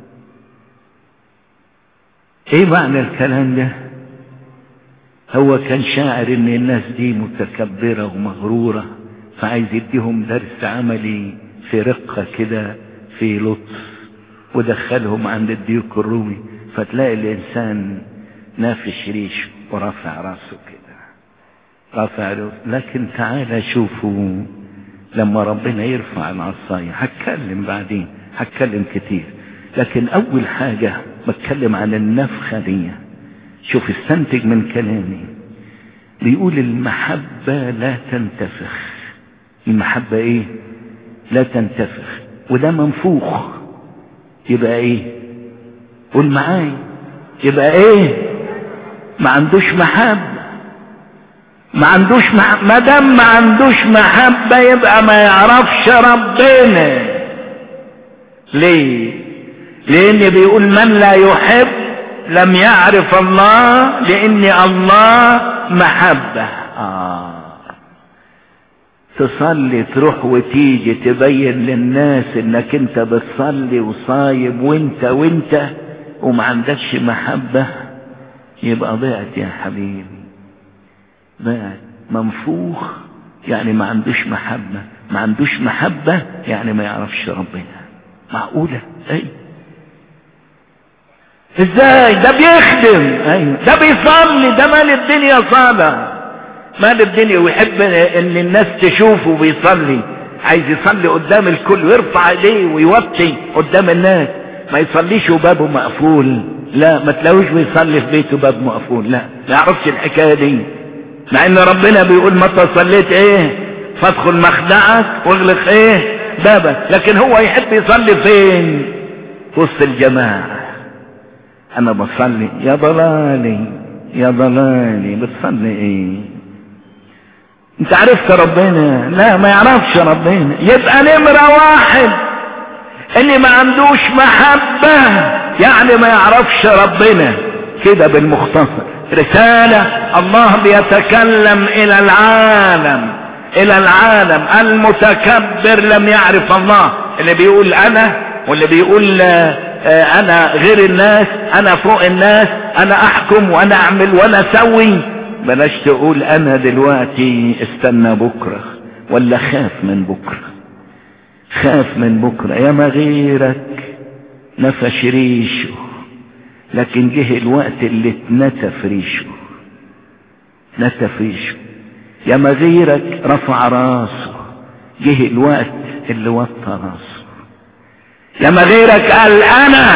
ايه معنى الكلام ده هو كان شاعر ان الناس دي متكبرة ومغرورة فعايز يديهم درس عملي في رقة كده في لطف ودخلهم عند الديوك الرومي فتلاقي الانسان نافش ريشه ورافع راسه كده رافع راسه لكن تعالى شوفوا لما ربنا يرفع العصاية هتكلم بعدين هتكلم كتير لكن اول حاجة بتكلم عن النفخة دي شوف استنتج من كلامي بيقول المحبة لا تنتفخ المحبة ايه لا تنتفخ وده منفوخ يبقى ايه قول معايا يبقى ايه ما عندوش محبة ما عندوش مح... ما دام ما عندوش محبة يبقى ما يعرفش ربنا ليه لان بيقول من لا يحب لم يعرف الله لان الله محبة آه. تصلي تروح وتيجي تبين للناس انك انت بتصلي وصايم وانت وانت وما عندكش محبة يبقى ضعت يا حبيبي ضعت منفوخ يعني ما عندوش محبة ما عندوش محبة يعني ما يعرفش ربنا معقولة اي ازاي ده بيخدم ايوه ده بيصلي ده مال الدنيا صالح مال الدنيا ويحب ان الناس تشوفه بيصلي عايز يصلي قدام الكل ويرفع ايديه ويوطي قدام الناس ما يصليش وبابه مقفول لا ما تلاقوش بيصلي في بيته باب مقفول لا ما يعرفش الحكايه دي مع ان ربنا بيقول متى صليت ايه فادخل مخدعك واغلق ايه بابك لكن هو يحب يصلي فين وسط الجماعه انا بصلي يا ضلالي يا ضلالي بتصلي ايه انت عرفت ربنا لا ما يعرفش ربنا يبقى نمرة واحد اللي ما عندوش محبة يعني ما يعرفش ربنا كده بالمختصر رسالة الله بيتكلم الى العالم الى العالم المتكبر لم يعرف الله اللي بيقول انا واللي بيقول انا غير الناس انا فوق الناس انا احكم وانا اعمل وانا اسوي بلاش تقول انا دلوقتي استنى بكرة ولا خاف من بكرة خاف من بكرة يا ما غيرك نفش ريشه لكن جه الوقت اللي اتنتف ريشه نتف ريشه يا ما غيرك رفع راسه جه الوقت اللي وطى راسه يا ما غيرك قال انا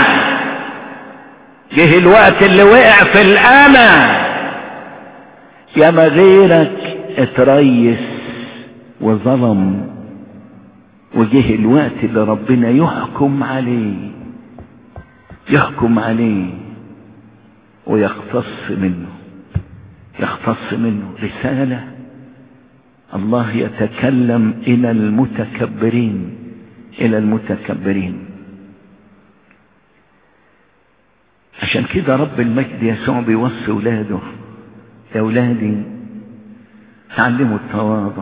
جه الوقت اللي وقع في الانا يا ما غيرك اتريس وظلم وجه الوقت اللي ربنا يحكم عليه يحكم عليه ويختص منه يختص منه رسالة الله يتكلم إلى المتكبرين إلى المتكبرين عشان كده رب المجد يسوع بيوصي ولاده يا ولادي تعلموا التواضع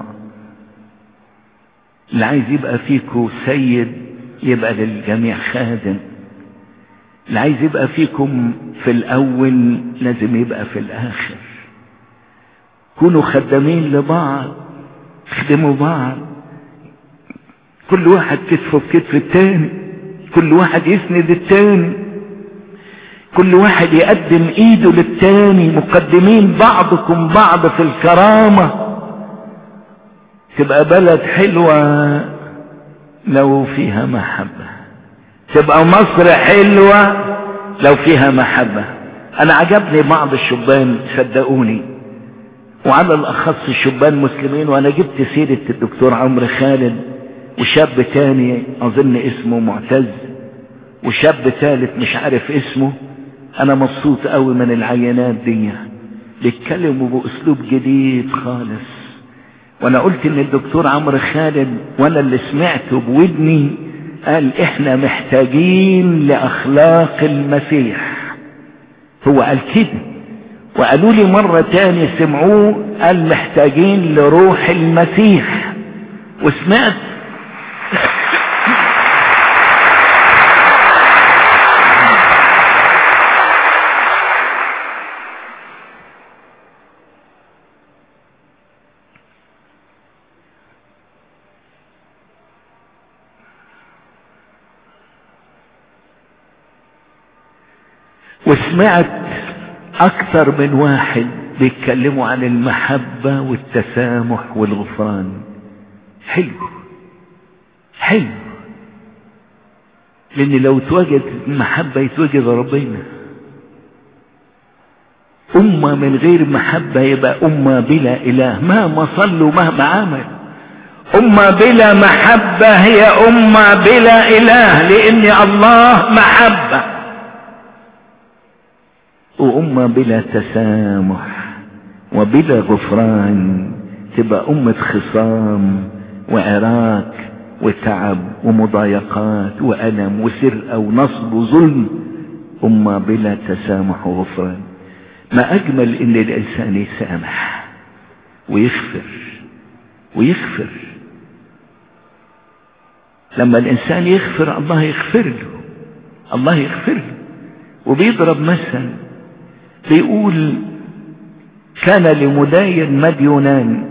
اللي عايز يبقى فيكم سيد يبقى للجميع خادم اللي عايز يبقى فيكم في الاول لازم يبقى في الاخر كونوا خدامين لبعض خدموا بعض كل واحد كتفه بكتف التاني كل واحد يسند التاني كل واحد يقدم ايده للتاني مقدمين بعضكم بعض في الكرامة تبقى بلد حلوة لو فيها محبة تبقى مصر حلوة لو فيها محبة انا عجبني بعض الشبان صدقوني وعلى الاخص الشبان مسلمين وانا جبت سيرة الدكتور عمرو خالد وشاب تاني اظن اسمه معتز وشاب ثالث مش عارف اسمه انا مبسوط قوي من العينات دي بيتكلموا باسلوب جديد خالص وانا قلت ان الدكتور عمرو خالد وانا اللي سمعته بودني قال احنا محتاجين لاخلاق المسيح هو قال كده وقالوا لي مرة تاني سمعوه قال محتاجين لروح المسيح وسمعت وسمعت اكثر من واحد بيتكلموا عن المحبة والتسامح والغفران حلو حلو لان لو توجد المحبة يتوجد ربنا أمة من غير محبة يبقى أمة بلا إله مهما صلوا مهما عمل أمة بلا محبة هي أمة بلا إله لأن الله محبة وأمة بلا تسامح وبلا غفران تبقى أمة خصام وعراك وتعب ومضايقات وألم وسرقة ونصب وظلم أمة بلا تسامح وغفران ما أجمل إن الإنسان يسامح ويغفر ويغفر لما الإنسان يغفر الله يغفر له الله يغفر له وبيضرب مثل بيقول كان لمداين مديونان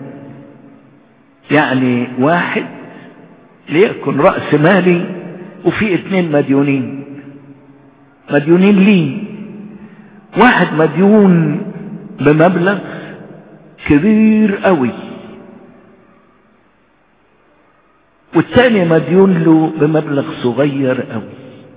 يعني واحد ليكن رأس مالي وفي اتنين مديونين مديونين ليه واحد مديون بمبلغ كبير قوي والتاني مديون له بمبلغ صغير قوي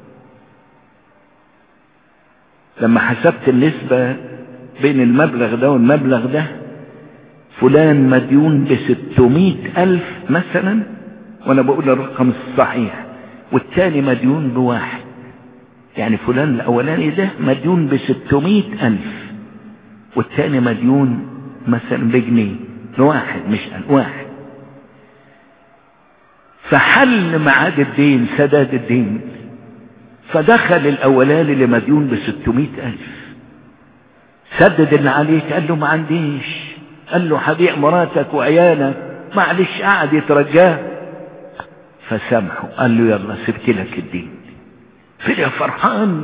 لما حسبت النسبة بين المبلغ ده والمبلغ ده فلان مديون بستمائة ألف مثلا وأنا بقول الرقم الصحيح والتاني مديون بواحد يعني فلان الأولاني ده مديون بستمائة ألف والتاني مديون مثلا بجنيه لواحد مش ألف واحد فحل معاد الدين سداد الدين فدخل الاولاني اللي مديون بستمائة الف سدد اللي عليك قال له ما عنديش قال له هبيع مراتك وعيالك معلش قعد يترجاه فسامحه قال له يلا سبت لك الدين فرح فرحان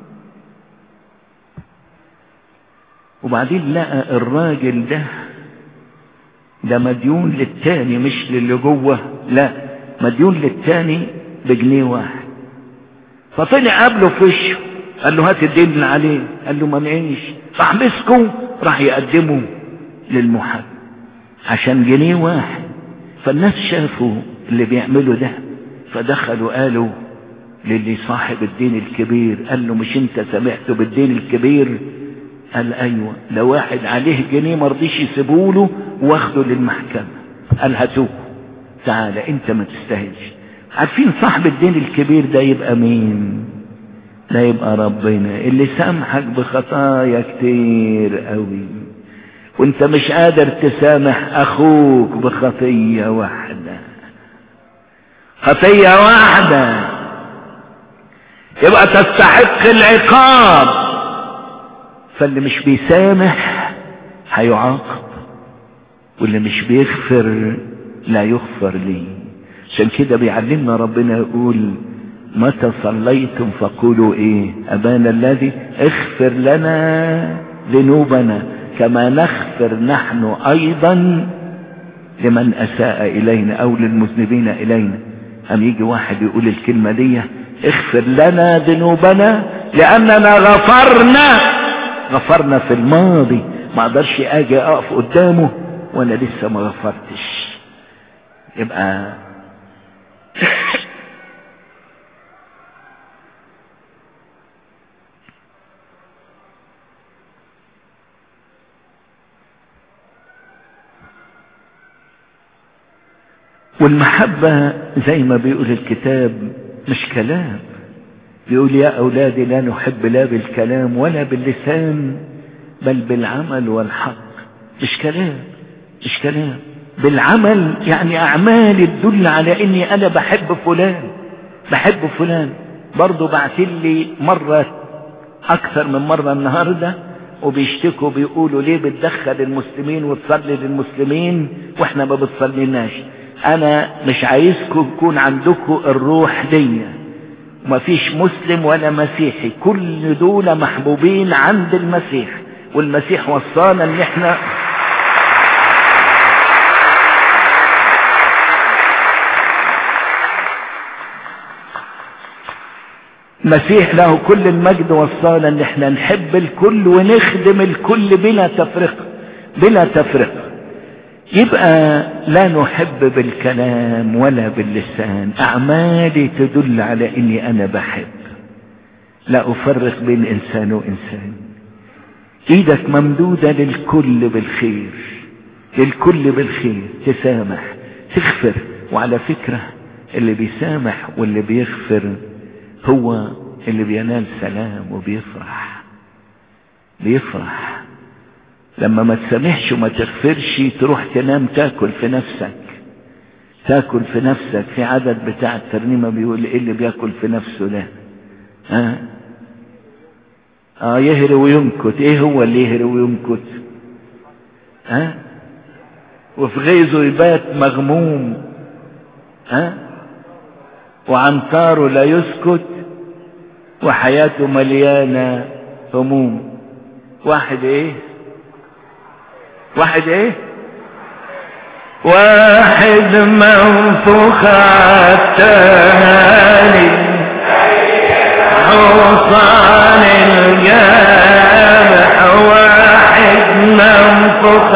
وبعدين لقى الراجل ده ده مديون للتاني مش للي جوه لا مديون للتاني بجنيه واحد فطلع قابله في وشه قال له هات الدين اللي عليه قال له ما نعيش راح مسكه راح يقدمه للمحامي عشان جنيه واحد فالناس شافوا اللي بيعملوا ده فدخلوا قالوا للي صاحب الدين الكبير قال له مش انت سمعته بالدين الكبير قال ايوه ده واحد عليه جنيه مرضيش يسيبوله واخده للمحكمة قال هاتوه تعالى انت ما تستاهلش عارفين صاحب الدين الكبير ده يبقى مين ده يبقى ربنا اللي سامحك بخطايا كتير قوي وانت مش قادر تسامح اخوك بخطية واحدة خطية واحدة يبقى تستحق العقاب فاللي مش بيسامح هيعاقب واللي مش بيغفر لا يغفر ليه عشان كده بيعلمنا ربنا يقول متى صليتم فقولوا ايه ابانا الذي اغفر لنا ذنوبنا كما نغفر نحن ايضا لمن اساء الينا او للمذنبين الينا ام يجي واحد يقول الكلمة دي اغفر لنا ذنوبنا لاننا غفرنا غفرنا في الماضي ما اقدرش اجي اقف قدامه وانا لسه ما غفرتش يبقى والمحبة زي ما بيقول الكتاب مش كلام بيقول يا أولادي لا نحب لا بالكلام ولا باللسان بل بالعمل والحق مش كلام مش كلام بالعمل يعني أعمال تدل على إني أنا بحب فلان بحب فلان برضه بعتل لي مرة اكثر من مرة النهاردة وبيشتكوا بيقولوا ليه بتدخل المسلمين وتصلي للمسلمين واحنا ما بتصليناش انا مش عايزكم يكون عندكم الروح دي مفيش مسلم ولا مسيحي كل دول محبوبين عند المسيح والمسيح وصانا ان احنا المسيح له كل المجد وصانا ان احنا نحب الكل ونخدم الكل بلا تفرقة بلا تفرقة يبقى لا نحب بالكلام ولا باللسان اعمالي تدل على اني انا بحب لا افرق بين انسان وانسان ايدك ممدودة للكل بالخير للكل بالخير تسامح تغفر وعلى فكرة اللي بيسامح واللي بيغفر هو اللي بينال سلام وبيفرح بيفرح لما ما تسامحش وما تغفرش تروح تنام تاكل في نفسك تاكل في نفسك في عدد بتاع الترنيمة بيقول ايه اللي بياكل في نفسه ده ها اه يهري وينكت ايه هو اللي يهري وينكت ها وفي غيظه يبات مغموم ها وعنتاره لا يسكت وحياته مليانة هموم واحد ايه واحد ايه واحد منفوخ التهاني حصان الجامح واحد منفوخ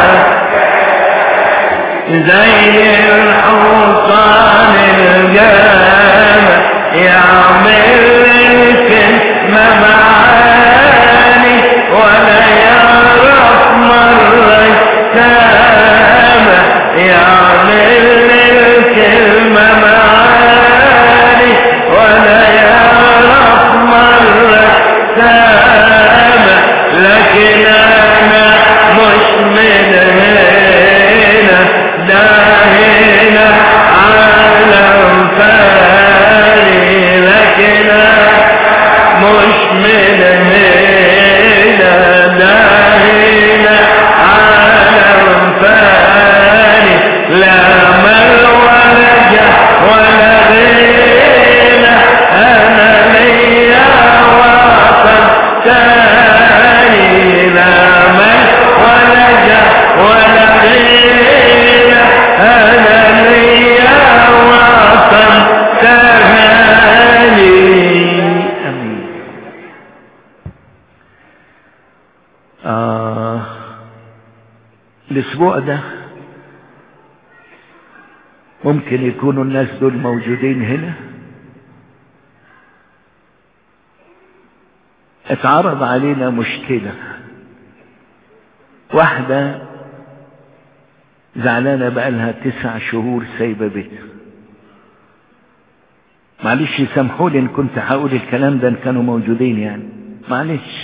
زي الحصان الجامح يعمل الكلمة معاني ولا يعرف مرة سامح يعمل الكلمة معاني ولا يعرف مرة سامح لكن أنا مش من هنا ده هنا عالم فاني لكن مش من هنا ده هنا عالم فاني لا مال ولا جاه ولا غنى انا ليا وطن تاني لا مال ولا جاه ولا غنى انا ليا وطن تاني امين آه الاسبوع ده ممكن يكونوا الناس دول موجودين هنا اتعرض علينا مشكلة واحدة زعلانة بقالها تسع شهور سايبة بيتها معلش يسامحوا لي ان كنت هقول الكلام ده ان كانوا موجودين يعني معلش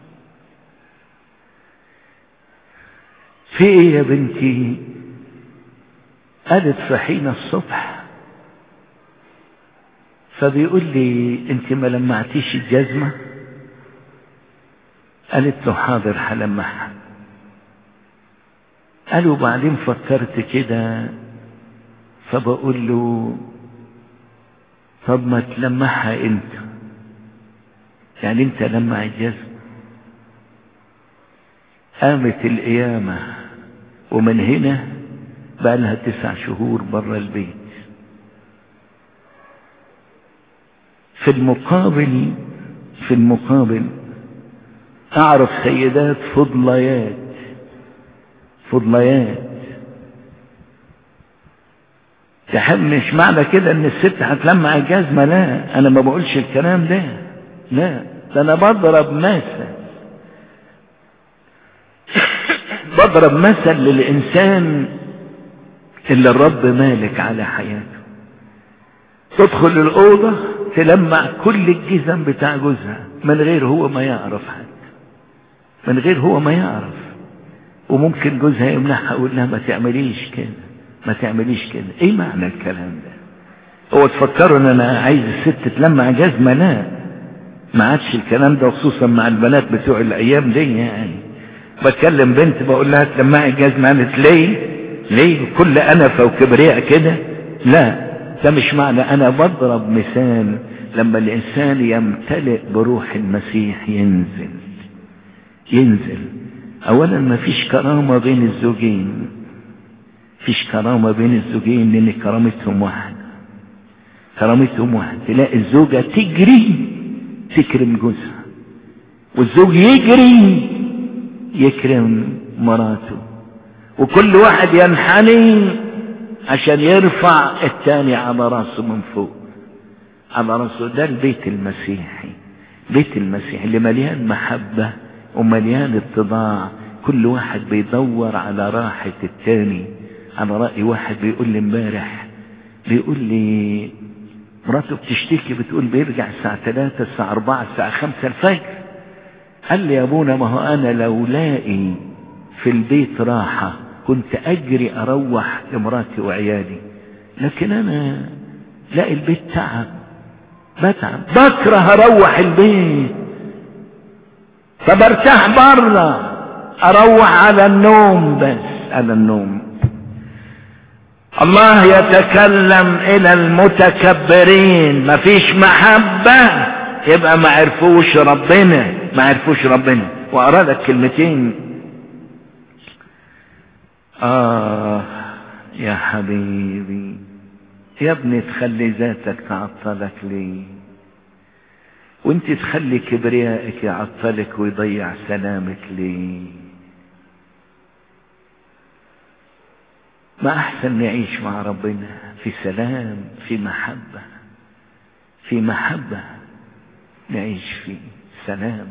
في ايه يا بنتي قالت صحينا الصبح فبيقول لي انت ما لمعتيش الجزمة قالت له حاضر هلمعها قال وبعدين فكرت كده فبقول له طب ما تلمعها انت يعني انت لمع الجزم قامت القيامة ومن هنا بقى لها تسع شهور بره البيت في المقابل في المقابل اعرف سيدات فضليات فضليات تحب مش معنى كده ان الست هتلمع الجزمة لا انا ما بقولش الكلام ده لا ده انا بضرب مثل بضرب مثل للانسان اللي الرب مالك على حياته تدخل الاوضة تلمع كل الجزم بتاع جوزها من غير هو ما يعرف حد من غير هو ما يعرف وممكن جوزها يمنعها يقول لها ما تعمليش كده ما تعمليش كده ايه معنى الكلام ده هو تفكروا ان انا عايز الست تلمع جزمة لا ما عادش الكلام ده خصوصا مع البنات بتوع الايام دي يعني بكلم بنت بقول لها تلمعي الجزمة قالت ليه ليه كل انفة وكبرياء كده لا ده مش معنى انا بضرب مثال لما الانسان يمتلئ بروح المسيح ينزل ينزل اولا ما فيش كرامة بين الزوجين فيش كرامة بين الزوجين لان كرامتهم واحدة كرامتهم واحدة تلاقي الزوجة تجري تكرم جوزها والزوج يجري يكرم مراته وكل واحد ينحني عشان يرفع التاني على راسه من فوق على راسه ده البيت المسيحي بيت المسيح اللي مليان محبة ومليان اتضاع كل واحد بيدور على راحة التاني على رأي واحد بيقول لي امبارح بيقول لي مراته بتشتكي بتقول بيرجع الساعة 3 الساعة 4 الساعة 5 الفجر قال لي يا ابونا ما هو انا لو لاقي في البيت راحة كنت اجري اروح لمراتي وعيالي لكن انا لاقي البيت تعب بتعب بكره اروح البيت فبرتاح بره اروح على النوم بس على النوم الله يتكلم الى المتكبرين مفيش محبة يبقى ما عرفوش ربنا ما عرفوش ربنا واقرا لك كلمتين اه يا حبيبي يا ابني تخلي ذاتك تعطلك ليه وانت تخلي كبريائك يعطلك ويضيع سلامك ليه ما احسن نعيش مع ربنا في سلام في محبة في محبة نعيش في سلام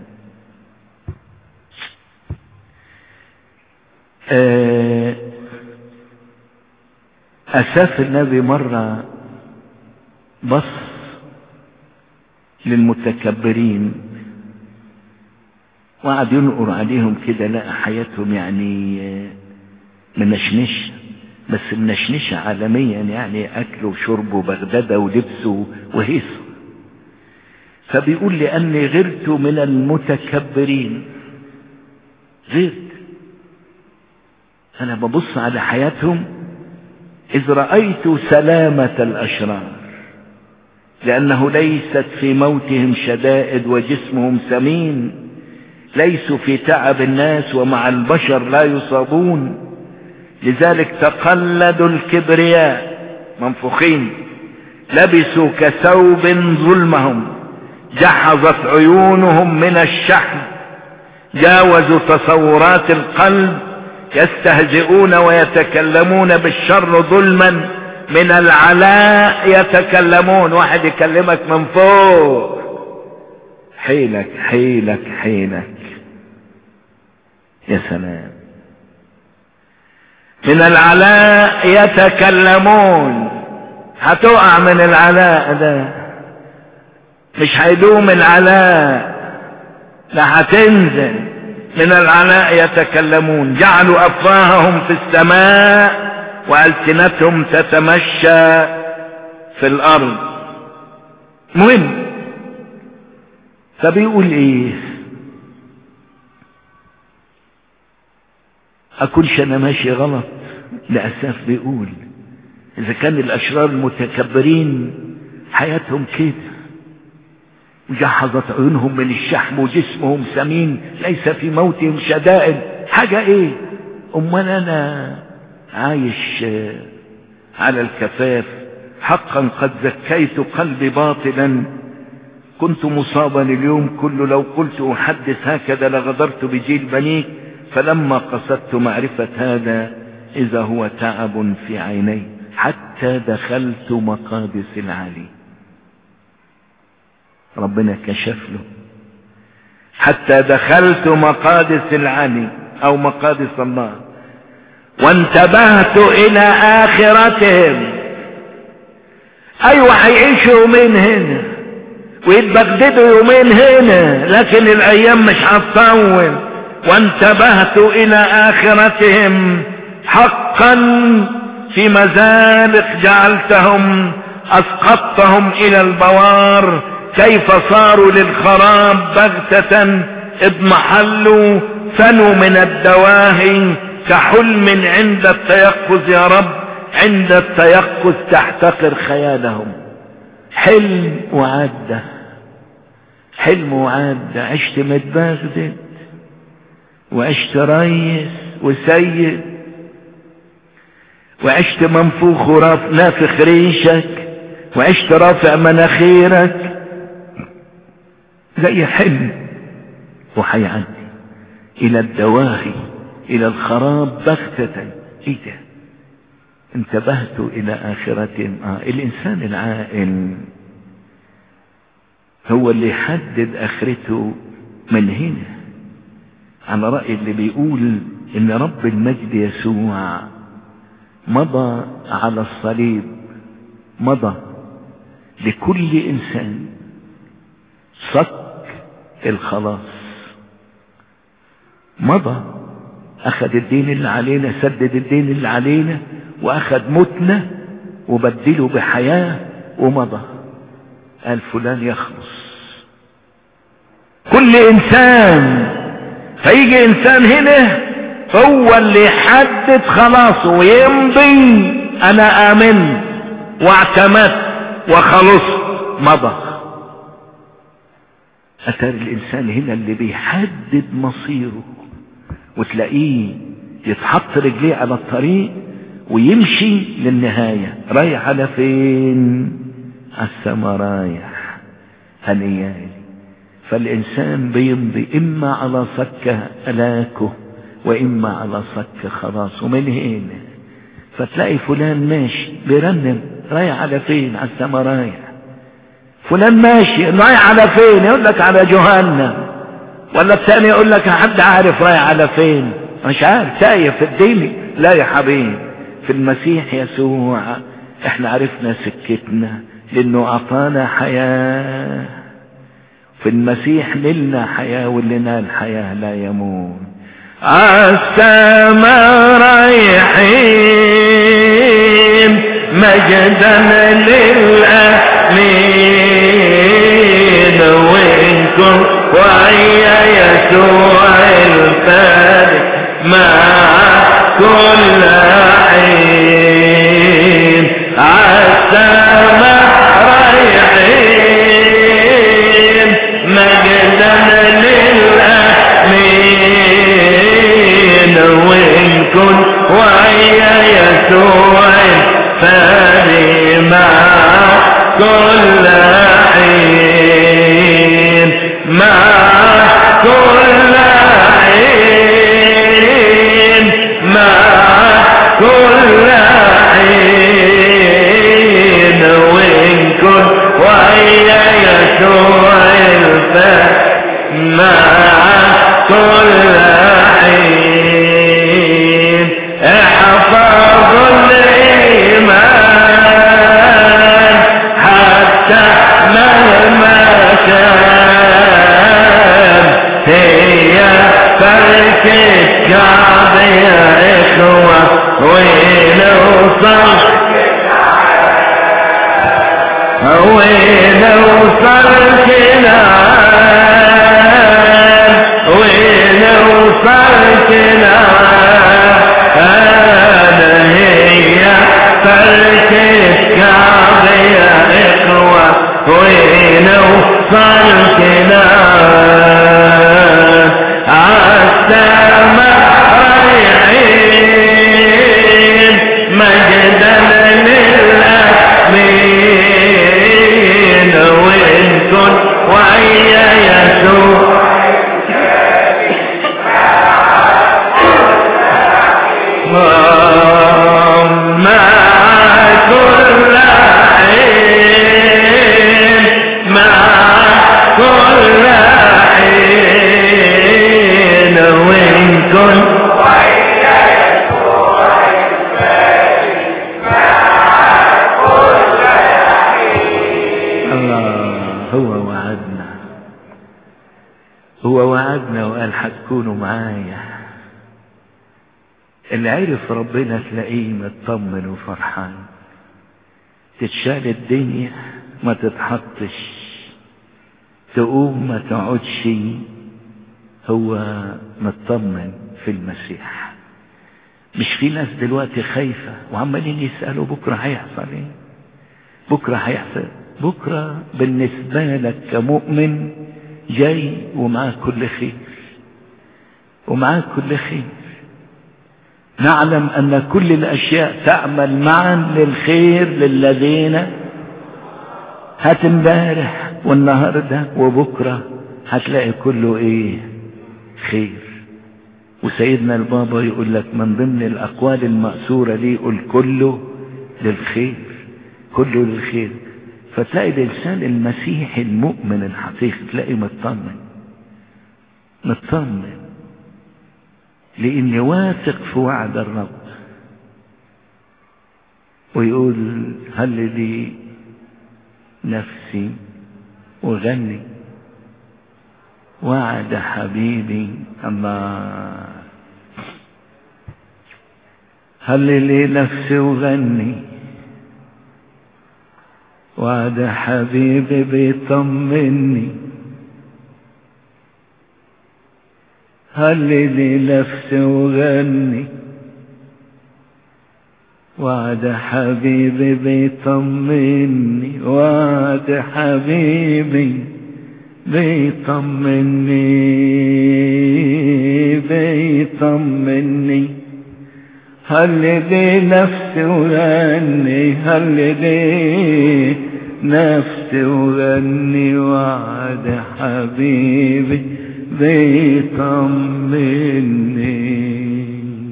أساف النبي مرة بص للمتكبرين وقعد ينقر عليهم كده لقى حياتهم يعني منشنشة بس منشنشة عالميا يعني أكل وشرب وبغدادة ولبس وهيص فبيقول لأني غرت من المتكبرين غرت أنا ببص على حياتهم إذ رأيت سلامة الأشرار لأنه ليست في موتهم شدائد وجسمهم سمين ليسوا في تعب الناس ومع البشر لا يصابون لذلك تقلدوا الكبرياء منفوخين لبسوا كثوب ظلمهم جحظت عيونهم من الشحم جاوزوا تصورات القلب يستهزئون ويتكلمون بالشر ظلما من العلاء يتكلمون واحد يكلمك من فوق حيلك حيلك حيلك يا سلام من العلاء يتكلمون هتقع من العلاء ده مش هيدوم العلاء لا هتنزل من العلاء يتكلمون جعلوا افواههم في السماء والسنتهم تتمشى في الارض مهم فبيقول ايه اكونش انا ماشي غلط لاساف بيقول اذا كان الاشرار المتكبرين حياتهم كده وجحظت عيونهم من الشحم وجسمهم سمين ليس في موتهم شدائد حاجة ايه امال انا عايش على الكفاف حقا قد زكيت قلبي باطلا كنت مصابا اليوم كله لو قلت احدث هكذا لغدرت بجيل بنيك فلما قصدت معرفة هذا اذا هو تعب في عيني حتى دخلت مقادس العلي ربنا كشف له حتى دخلت مقادس العلي او مقادس الله وانتبهت الى اخرتهم ايوه هيعيشوا يومين هنا ويتبددوا يومين هنا لكن الايام مش هتطول وانتبهت الى اخرتهم حقا في مزالق جعلتهم اسقطتهم الى البوار كيف صاروا للخراب بغتة اضمحلوا فنوا من الدواهي كحلم عند التيقظ يا رب عند التيقظ تحتقر خيالهم حلم وعدة حلم وعدة عشت متبغدد وعشت ريس وسيد وعشت منفوخ وراف نافخ ريشك وعشت رافع مناخيرك زي حلم وحيعدي الى الدواهي الى الخراب بغتة ايه ده انتبهت الى اخرة آه الانسان العاقل هو اللي يحدد اخرته من هنا على رأي اللي بيقول ان رب المجد يسوع مضى على الصليب مضى لكل انسان صك الخلاص مضى اخذ الدين اللي علينا سدد الدين اللي علينا واخذ موتنا وبدله بحياة ومضى قال فلان يخلص كل انسان فيجي انسان هنا هو اللي يحدد خلاصه ويمضي انا امنت واعتمدت وخلصت مضى اتاري الانسان هنا اللي بيحدد مصيره وتلاقيه يتحط رجليه على الطريق ويمشي للنهاية رايح على فين على السما رايح هنيالي فالإنسان بيمضي إما على صك هلاكه وإما على صك خلاص ومن هنا فتلاقي فلان ماشي بيرنم رايح على فين على السما رايح فلان ماشي رايح على فين يقول لك على جهنم ولا الثاني يقول لك حد عارف رايح على فين مش عارف تايه في الدين لا يا حبيبي في المسيح يسوع احنا عرفنا سكتنا لانه اعطانا حياه في المسيح نلنا حياة واللي نال حياة لا يموت السماء رايحين مجدا للأمين وإن كن ويا يسوع الفارق مع كل حين السماء رايحين مجدا للأمين وإن كن ويا يسوع فاني مع كل حين مع كل حين مع كل حين وإن كن ويا يسوع مع كل حين احفظ الإيمان حتى مهما كان هي فرك الكعب يا إخوة وين وصل وين وصل كنان وين وصل كنان هي فرك الكعب يا إخوة وين وصل كنان عالسماء رايحين مجدا للأمين وإن كن ويا يسوع مع كل حين مع كل حين وإن كن الله هو وعدنا هو وعدنا وقال هتكونوا معايا اللي عرف ربنا تلاقيه مطمن وفرحان تتشال الدنيا ما تتحطش تقوم ما تقعدش هو مطمن في المسيح مش في ناس دلوقتي خايفة وعمالين يسألوا بكرة هيحصل ايه بكرة هيحصل بكرة بالنسبة لك كمؤمن جاي ومعاه كل خير ومعاه كل خير نعلم أن كل الأشياء تعمل معا للخير للذين هات امبارح والنهاردة وبكرة هتلاقي كله ايه خير وسيدنا البابا يقول لك من ضمن الأقوال المأثورة دي يقول كله للخير كله للخير فتلاقي الإنسان المسيحي المؤمن الحقيقي تلاقي مطمن مطمن لأني واثق في وعد الرب ويقول هل لي نفسي وغني وعد حبيبي الله هل لي نفسي وغني وعد حبيبي بيطمني هل لي نفسي وغني وعد حبيبي بيطمني وعد حبيبي بيطمني بيطمني هل لي نفسي وغني هل لي نفسي وغني وعد حبيبي بيطمني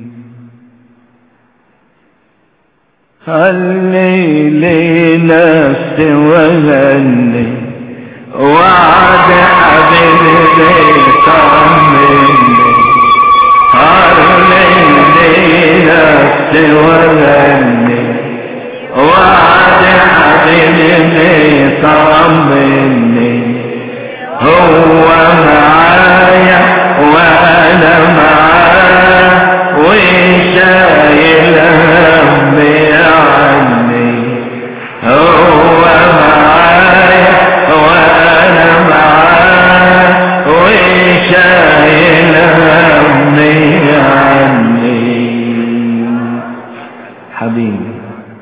هل لي نفسي وغني وعد حبيبي بيطمني هل لي نفسي وغني وعد حبيبي بيطمني هو معايا وانا معاه وشايل همي عني هو معايا وانا معاه وشايل همي عني حبيبي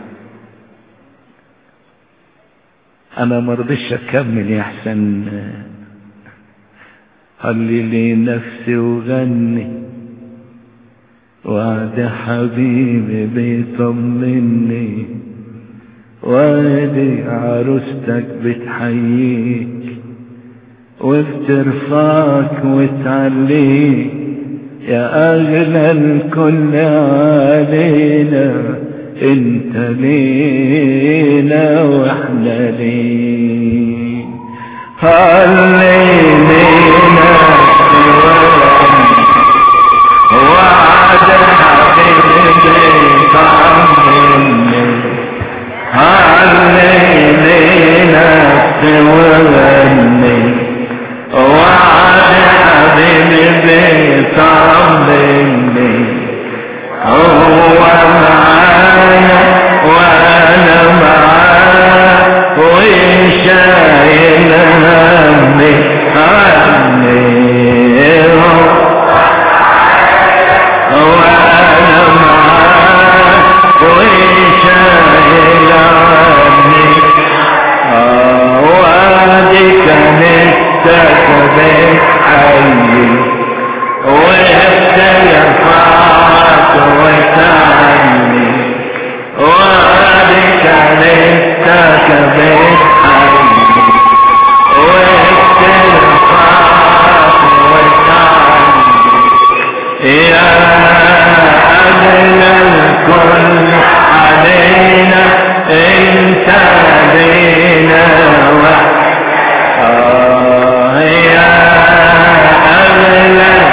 انا مرضيش اكمل يا احسن خلي لي نفسي وغني وعد حبيبي بيطمني وادي عروستك بتحييك وبترفعك وتعليك يا اغلى الكل علينا انت لينا واحنا ليك خلينا وعد حبيبي طمني خليني نفسي وغني وعد حبيبي طمني هو معايا وانا معاه وشايل همي عني وانا معاه وشايل عني وادي كنيستك بتحيي وبترفعك وتعني وادي كنيستك بتحيي وبترفعك وتعني يا أغلى الكل علينا انت لينا آه يا أغلى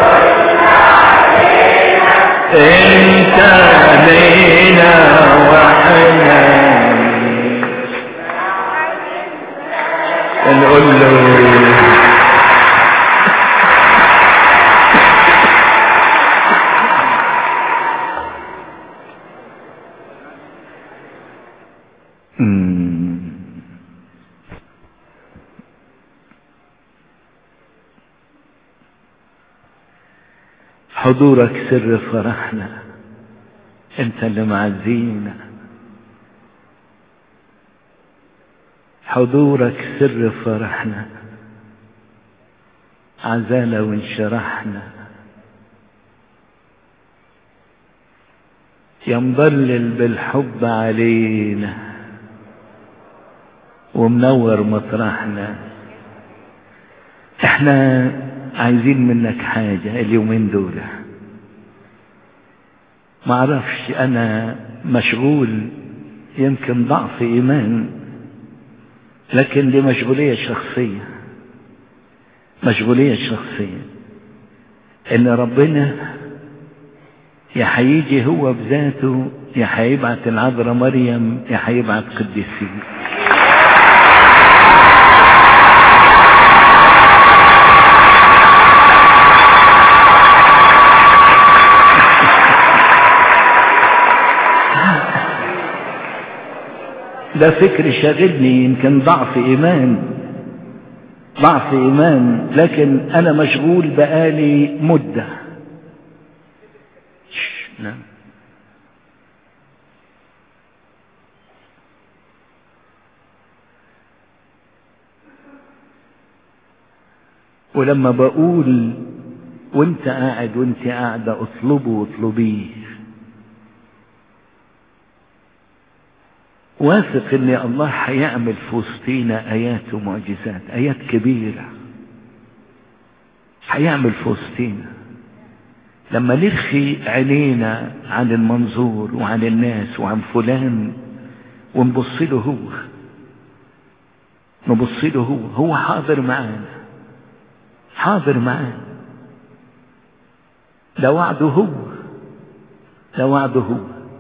انت لينا وحنا نقول له حضورك سر فرحنا انت اللي معزينا حضورك سر فرحنا عزانا وانشرحنا يا مضلل بالحب علينا ومنور مطرحنا احنا عايزين منك حاجة اليومين دول معرفش انا مشغول يمكن ضعف ايمان لكن دي مشغولية شخصية مشغولية شخصية ان ربنا يا هيجي هو بذاته يا هيبعت العذراء مريم يا هيبعت قديسين ده فكر شاغلني يمكن ضعف ايمان ضعف ايمان لكن انا مشغول بقالي مده نعم ولما بقول وانت قاعد وانت قاعدة اطلبه واطلبيه واثق ان الله هيعمل في وسطينا ايات ومعجزات ايات كبيرة هيعمل في وسطينا لما نرخي عينينا عن المنظور وعن الناس وعن فلان ونبص له هو نبص له هو هو حاضر معانا حاضر معانا ده وعده هو ده وعده هو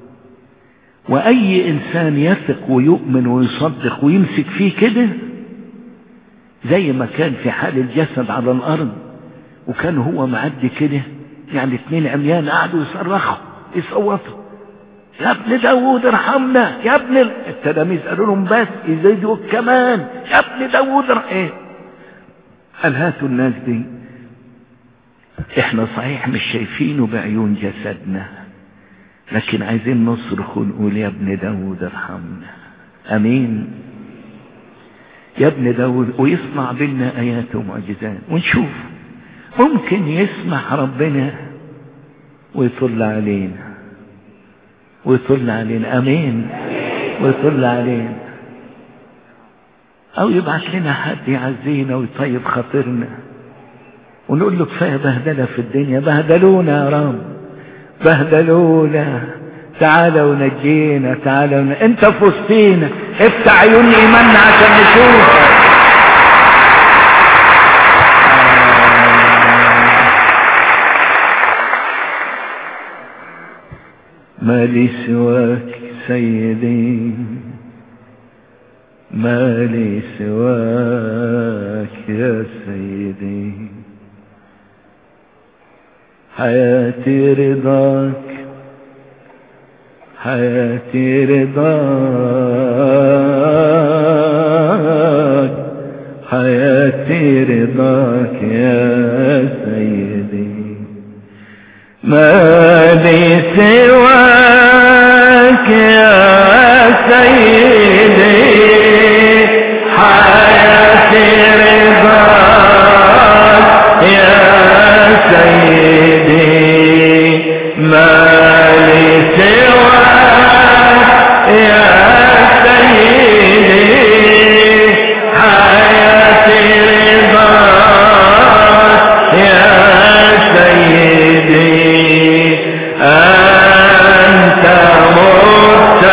واي انسان يثق ويؤمن ويصدق ويمسك فيه كده زي ما كان في حال الجسد على الارض وكان هو معدي كده يعني اتنين عميان قعدوا يصرخوا يصوتوا يا ابن داوود ارحمنا يا ابن التلاميذ قالوا لهم بس يزيدوا كمان يا ابن داوود ايه قال هاتوا الناس دي احنا صحيح مش شايفينه بعيون جسدنا لكن عايزين نصرخ ونقول يا ابن داود ارحمنا امين يا ابن داود ويصنع بينا ايات ومعجزات ونشوف ممكن يسمح ربنا ويطل علينا ويطل علينا امين ويطل علينا او يبعث لنا حد يعزينا ويطيب خاطرنا ونقول له كفايه بهدله في الدنيا بهدلونا يا رب بهدلونا تعالى ونجينا تعالى ون... انت في وسطينا افتح عيون ايماننا عشان نشوف ما لي سواك سيدي ما لي سواك يا سيدي حياتي رضاك حياتي رضاك حياتي رضاك يا سيدي ما لي سواك يا سيدي حياتي رضاك يا سيدي ما لي سواك يا سيدي حياتي رضاك يا سيدي أنت مت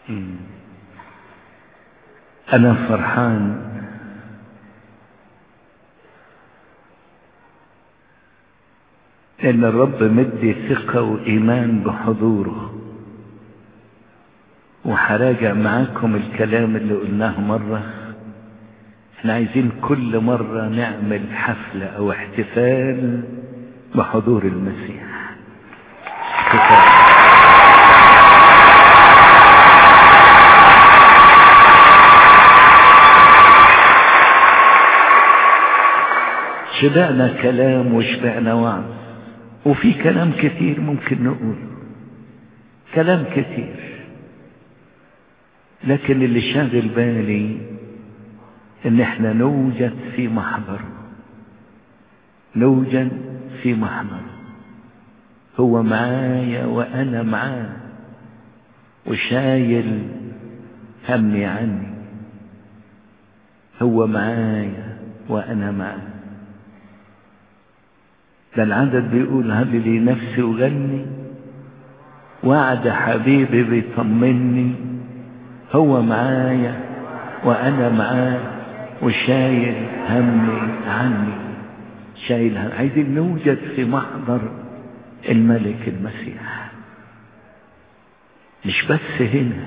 أنا فرحان إن الرب مدي ثقة وإيمان بحضوره وحراجع معاكم الكلام اللي قلناه مرة احنا عايزين كل مرة نعمل حفلة او احتفال بحضور المسيح احتفال. شبعنا كلام وشبعنا وعظ وفي كلام كثير ممكن نقوله كلام كثير لكن اللي شاغل بالي ان احنا نوجد في محضر نوجد في محضر هو معايا وانا معاه وشايل همي عني هو معايا وانا معاه ده العدد بيقول هل لي نفسي وغني وعد حبيبي بيطمني هو معايا وانا معاه وشايل همي عني شايل هم عايزين نوجد في محضر الملك المسيح مش بس هنا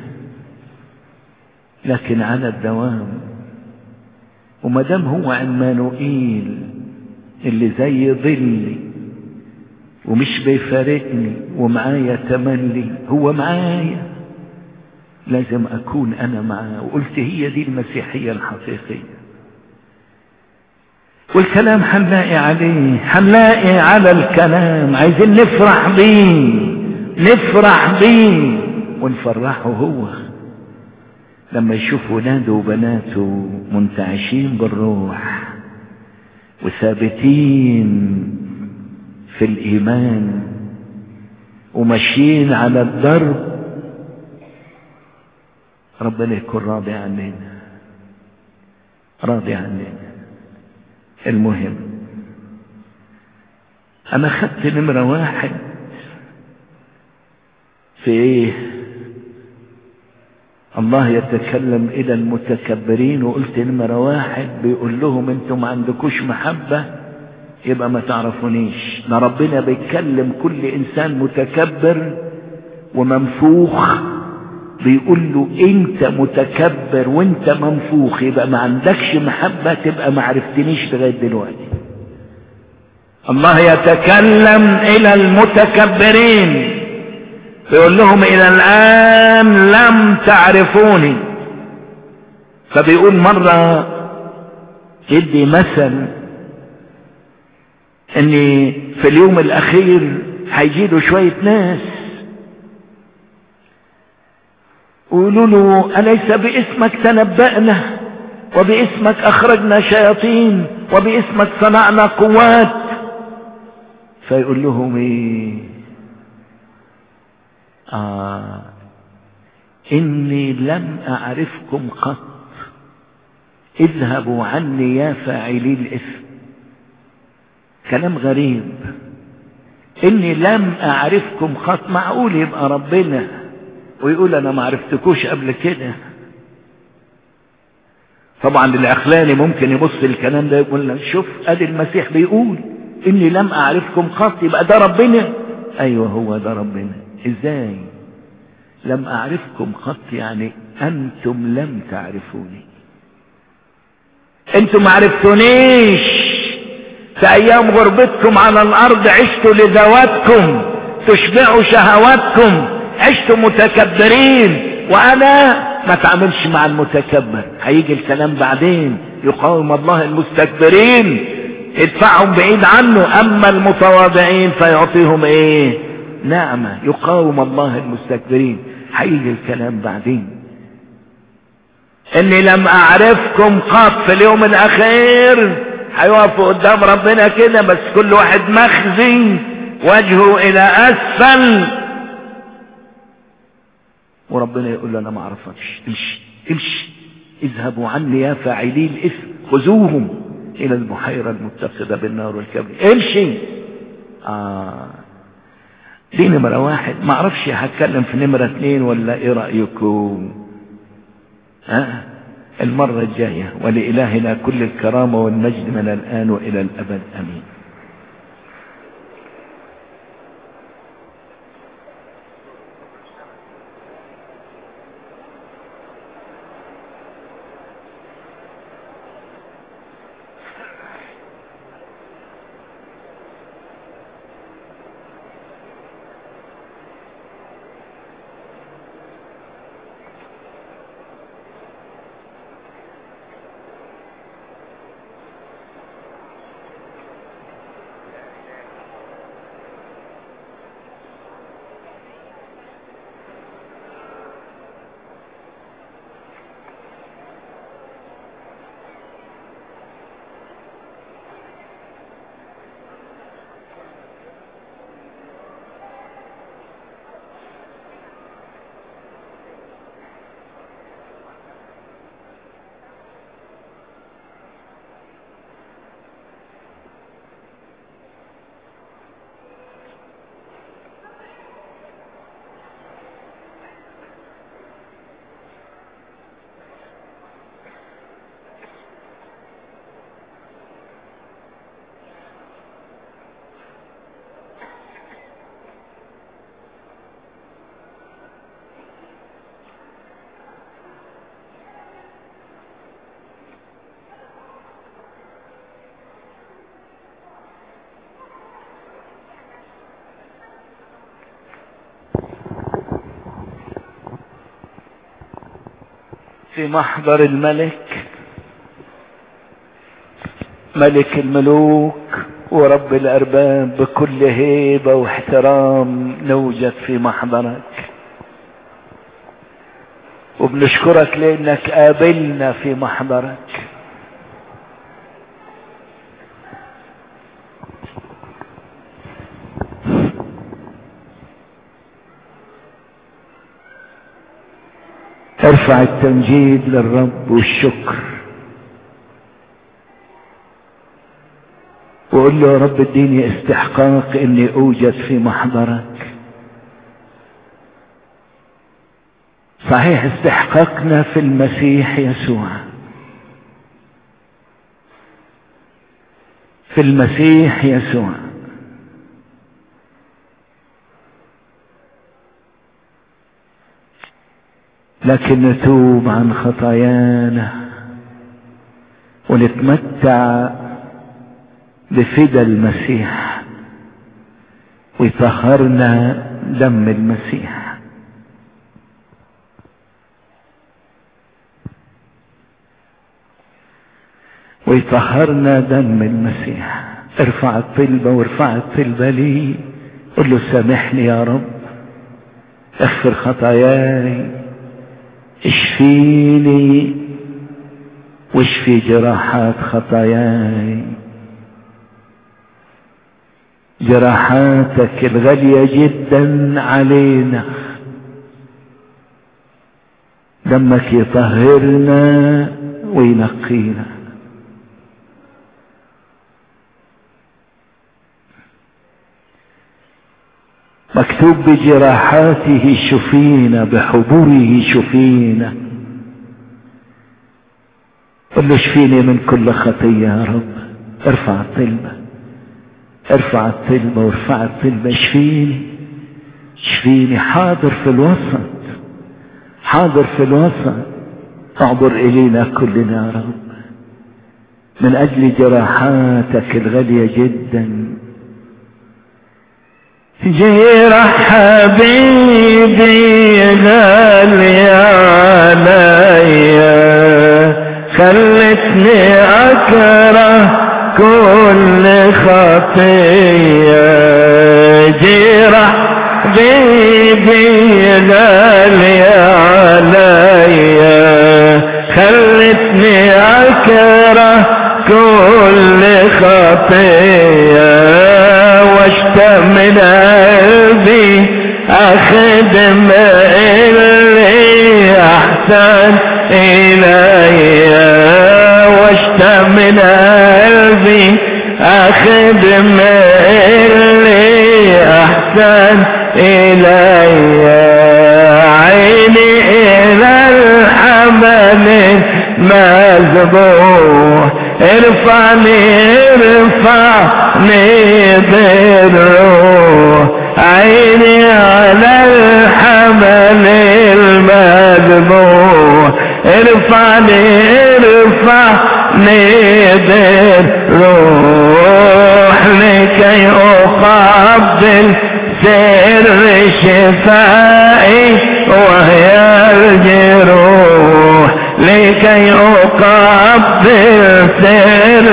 لكن على الدوام وما دام هو عمانوئيل اللي زي ظلي ومش بيفارقني ومعايا تملي هو معايا لازم اكون انا معاه وقلت هي دي المسيحية الحقيقية والكلام حنلاقي عليه حنلاقي على الكلام عايزين نفرح بيه نفرح بيه ونفرحه هو لما يشوف ولاده وبناته منتعشين بالروح وثابتين في الإيمان وماشيين على الدرب ربنا يكون راضي عننا راضي عننا المهم أنا خدت نمرة واحد في إيه الله يتكلم إلى المتكبرين وقلت نمرة واحد بيقول لهم انتم ما عندكوش محبة يبقى ما تعرفونيش ده ربنا بيتكلم كل إنسان متكبر ومنفوخ بيقول له انت متكبر وانت منفوخ يبقى ما عندكش محبة تبقى ما عرفتنيش لغاية دلوقتي الله يتكلم الى المتكبرين بيقول لهم الى الان لم تعرفوني فبيقول مرة يدي مثل ان في اليوم الاخير هيجيله شوية ناس ويقولوا له أليس باسمك تنبأنا وباسمك أخرجنا شياطين وباسمك صنعنا قوات فيقول لهم إيه آه إني لم أعرفكم قط اذهبوا عني يا فاعلي الإثم كلام غريب إني لم أعرفكم قط معقول يبقى ربنا ويقول انا ما عرفتكوش قبل كده طبعا الاخلاني ممكن يبص الكلام ده يقول لك شوف ادي المسيح بيقول اني لم اعرفكم قط يبقى ده ربنا ايوه هو ده ربنا ازاي لم اعرفكم قط يعني انتم لم تعرفوني انتم ما عرفتونيش في ايام غربتكم على الارض عشتوا لذواتكم تشبعوا شهواتكم عشتم متكبرين وانا ما تعملش مع المتكبر هيجي الكلام بعدين يقاوم الله المستكبرين ادفعهم بعيد عنه اما المتواضعين فيعطيهم ايه نعمة يقاوم الله المستكبرين هيجي الكلام بعدين اني لم اعرفكم قط في اليوم الاخير هيقفوا قدام ربنا كده بس كل واحد مخزي وجهه الى اسفل وربنا يقول له انا ما اعرفكش امشي امشي اذهبوا عني يا فاعلي الاثم خذوهم الى البحيرة المتخذة بالنار والكبريت امشي آه دي نمرة واحد ما اعرفش هتكلم في نمرة اتنين ولا ايه رأيكم ها المرة الجاية ولإلهنا كل الكرامة والمجد من الآن وإلى الأبد أمين في محضر الملك ملك الملوك ورب الأرباب بكل هيبة واحترام نوجد في محضرك وبنشكرك لأنك قابلنا في محضرك ارفع التمجيد للرب والشكر وقول له يا رب اديني استحقاق اني اوجد في محضرك صحيح استحقاقنا في المسيح يسوع في المسيح يسوع لكن نتوب عن خطايانا ونتمتع بفدى المسيح ويطهرنا دم المسيح ويطهرنا دم المسيح ارفع الطلبة وارفع الطلبة لي قل له سامحني يا رب اغفر خطاياي اشفيني واشفي جراحات خطاياي جراحاتك الغالية جدا علينا دمك يطهرنا وينقينا مكتوب بجراحاته شفينا بحبوره شفينا قل له اشفيني من كل خطية يا رب ارفع الطلبة ارفع الطلبة وارفع الطلبة اشفيني اشفيني حاضر في الوسط حاضر في الوسط اعبر الينا كلنا يا رب من اجل جراحاتك الغالية جدا جرح حبيبي غالي عليا خلتني اكره كل خطية جرح حبيبي غالي عليا خلتني اكره كل خطيه واشتاق من قلبي اخدم اللي احسن الي واشتاق من قلبي اخدم اللي احسن إلي عيني إلى الحمل المذبوح ارفعني ارفعني بالروح عيني على الحمل المذبوح ارفعني ارفعني بالروح لكي اقبل سر شفائي وهي الجروح لكي اقبل سر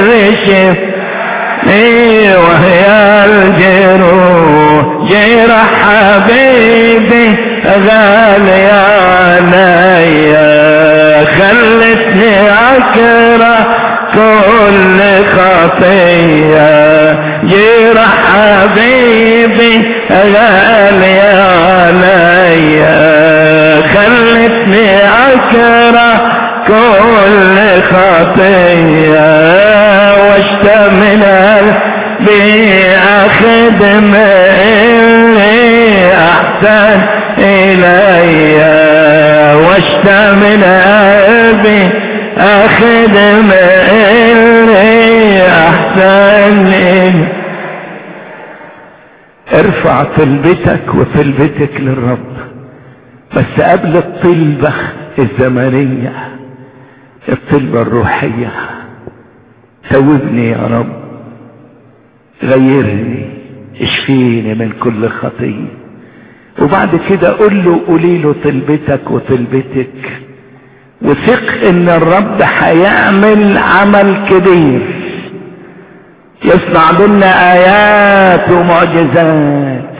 شفائي وهي الجروح جرح حبيبي غالي عليا خلتني اكره كل خطيه جرح حبيبي غالي عليا خلتني اكره كل خطيه واشتمل بأخدم اللي أحسن إلي واشتمل قلبي أخدم اللي أحسن إلي ارفع طلبتك وطلبتك للرب بس قبل الطلبة الزمنية الطلبة الروحية توبني يا رب غيرني اشفيني من كل خطية وبعد كده قول له قولي له طلبتك وطلبتك وثق ان الرب هيعمل عمل كبير يصنع لنا ايات ومعجزات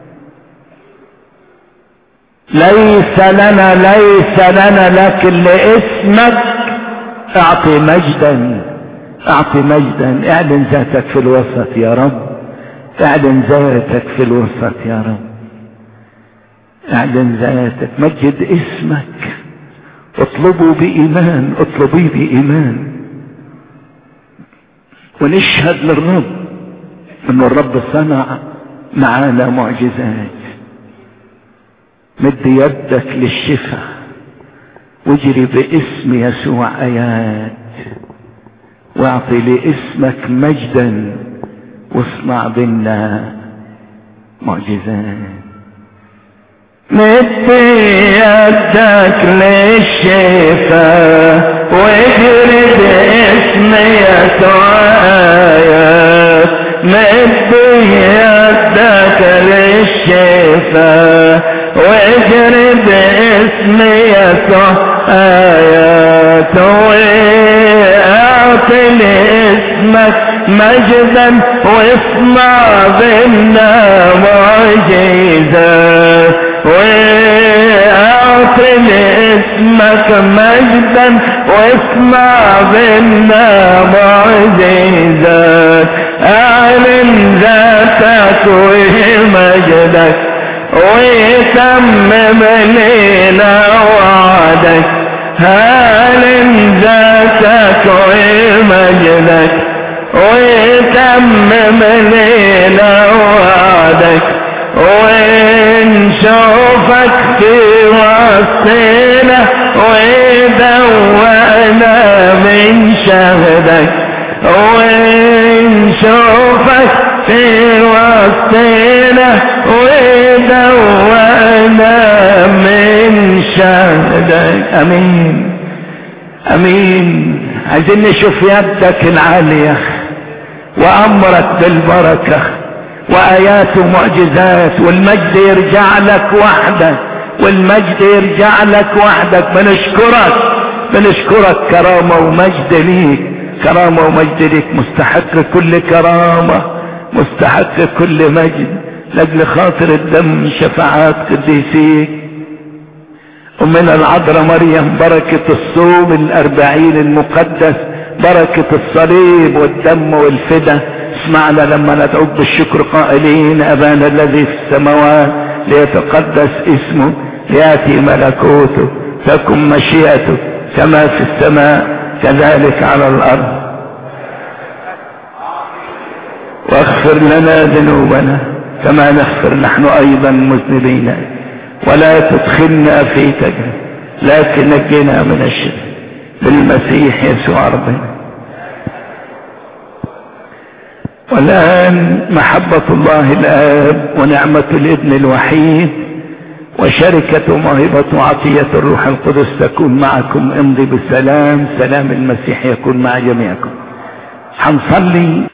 ليس لنا ليس لنا لكن لاسمك اعطي مجدا اعطي مجدا اعلن ذاتك في الوسط يا رب اعلن ذاتك في الوسط يا رب اعلن ذاتك مجد اسمك اطلبوا بايمان اطلبيه بايمان ونشهد للرب ان الرب صنع معانا معجزات مد يدك للشفاء واجري باسم يسوع ايات واعطي لاسمك مجدا واصنع بنا معجزات مد يدك للشفاء واجري باسم يسوع آيات مد يدك للشفاء واجري باسم يسوع آيات واعطي لاسمك مجدا واصنع بنا معجزات واعطي لاسمك مجدا واصنع بنا معجزات اعلن ذاتك ومجدك ويتمم لنا وعدك اعلن ذاتك ومجدك ويتمم لنا وعدك ونشوفك في وسطنا ودوأنا من شهدك ونشوفك في وسطنا ودوأنا من شهدك امين امين عايزين نشوف يدك العالية وامرك بالبركة وايات ومعجزات والمجد يرجع لك وحدك والمجد يرجع لك وحدك بنشكرك بنشكرك كرامة ومجد ليك كرامة ومجد ليك مستحق كل كرامة مستحق كل مجد لاجل خاطر الدم شفاعات قديسيك ومن العذراء مريم بركة الصوم الأربعين المقدس بركة الصليب والدم والفدا اسمعنا لما ندعوك بالشكر قائلين أبانا الذي في السماوات ليتقدس اسمه يأتي ملكوته تكن مشيئته كما في السماء كذلك على الأرض واغفر لنا ذنوبنا كما نغفر نحن ايضا مذنبين ولا تدخلنا في تجربة لكن نجنا من الشر بالمسيح يسوع ربنا والآن محبة الله الآب ونعمة الابن الوحيد وشركة موهبة وعطية الروح القدس تكون معكم امضي بالسلام سلام المسيح يكون مع جميعكم هنصلي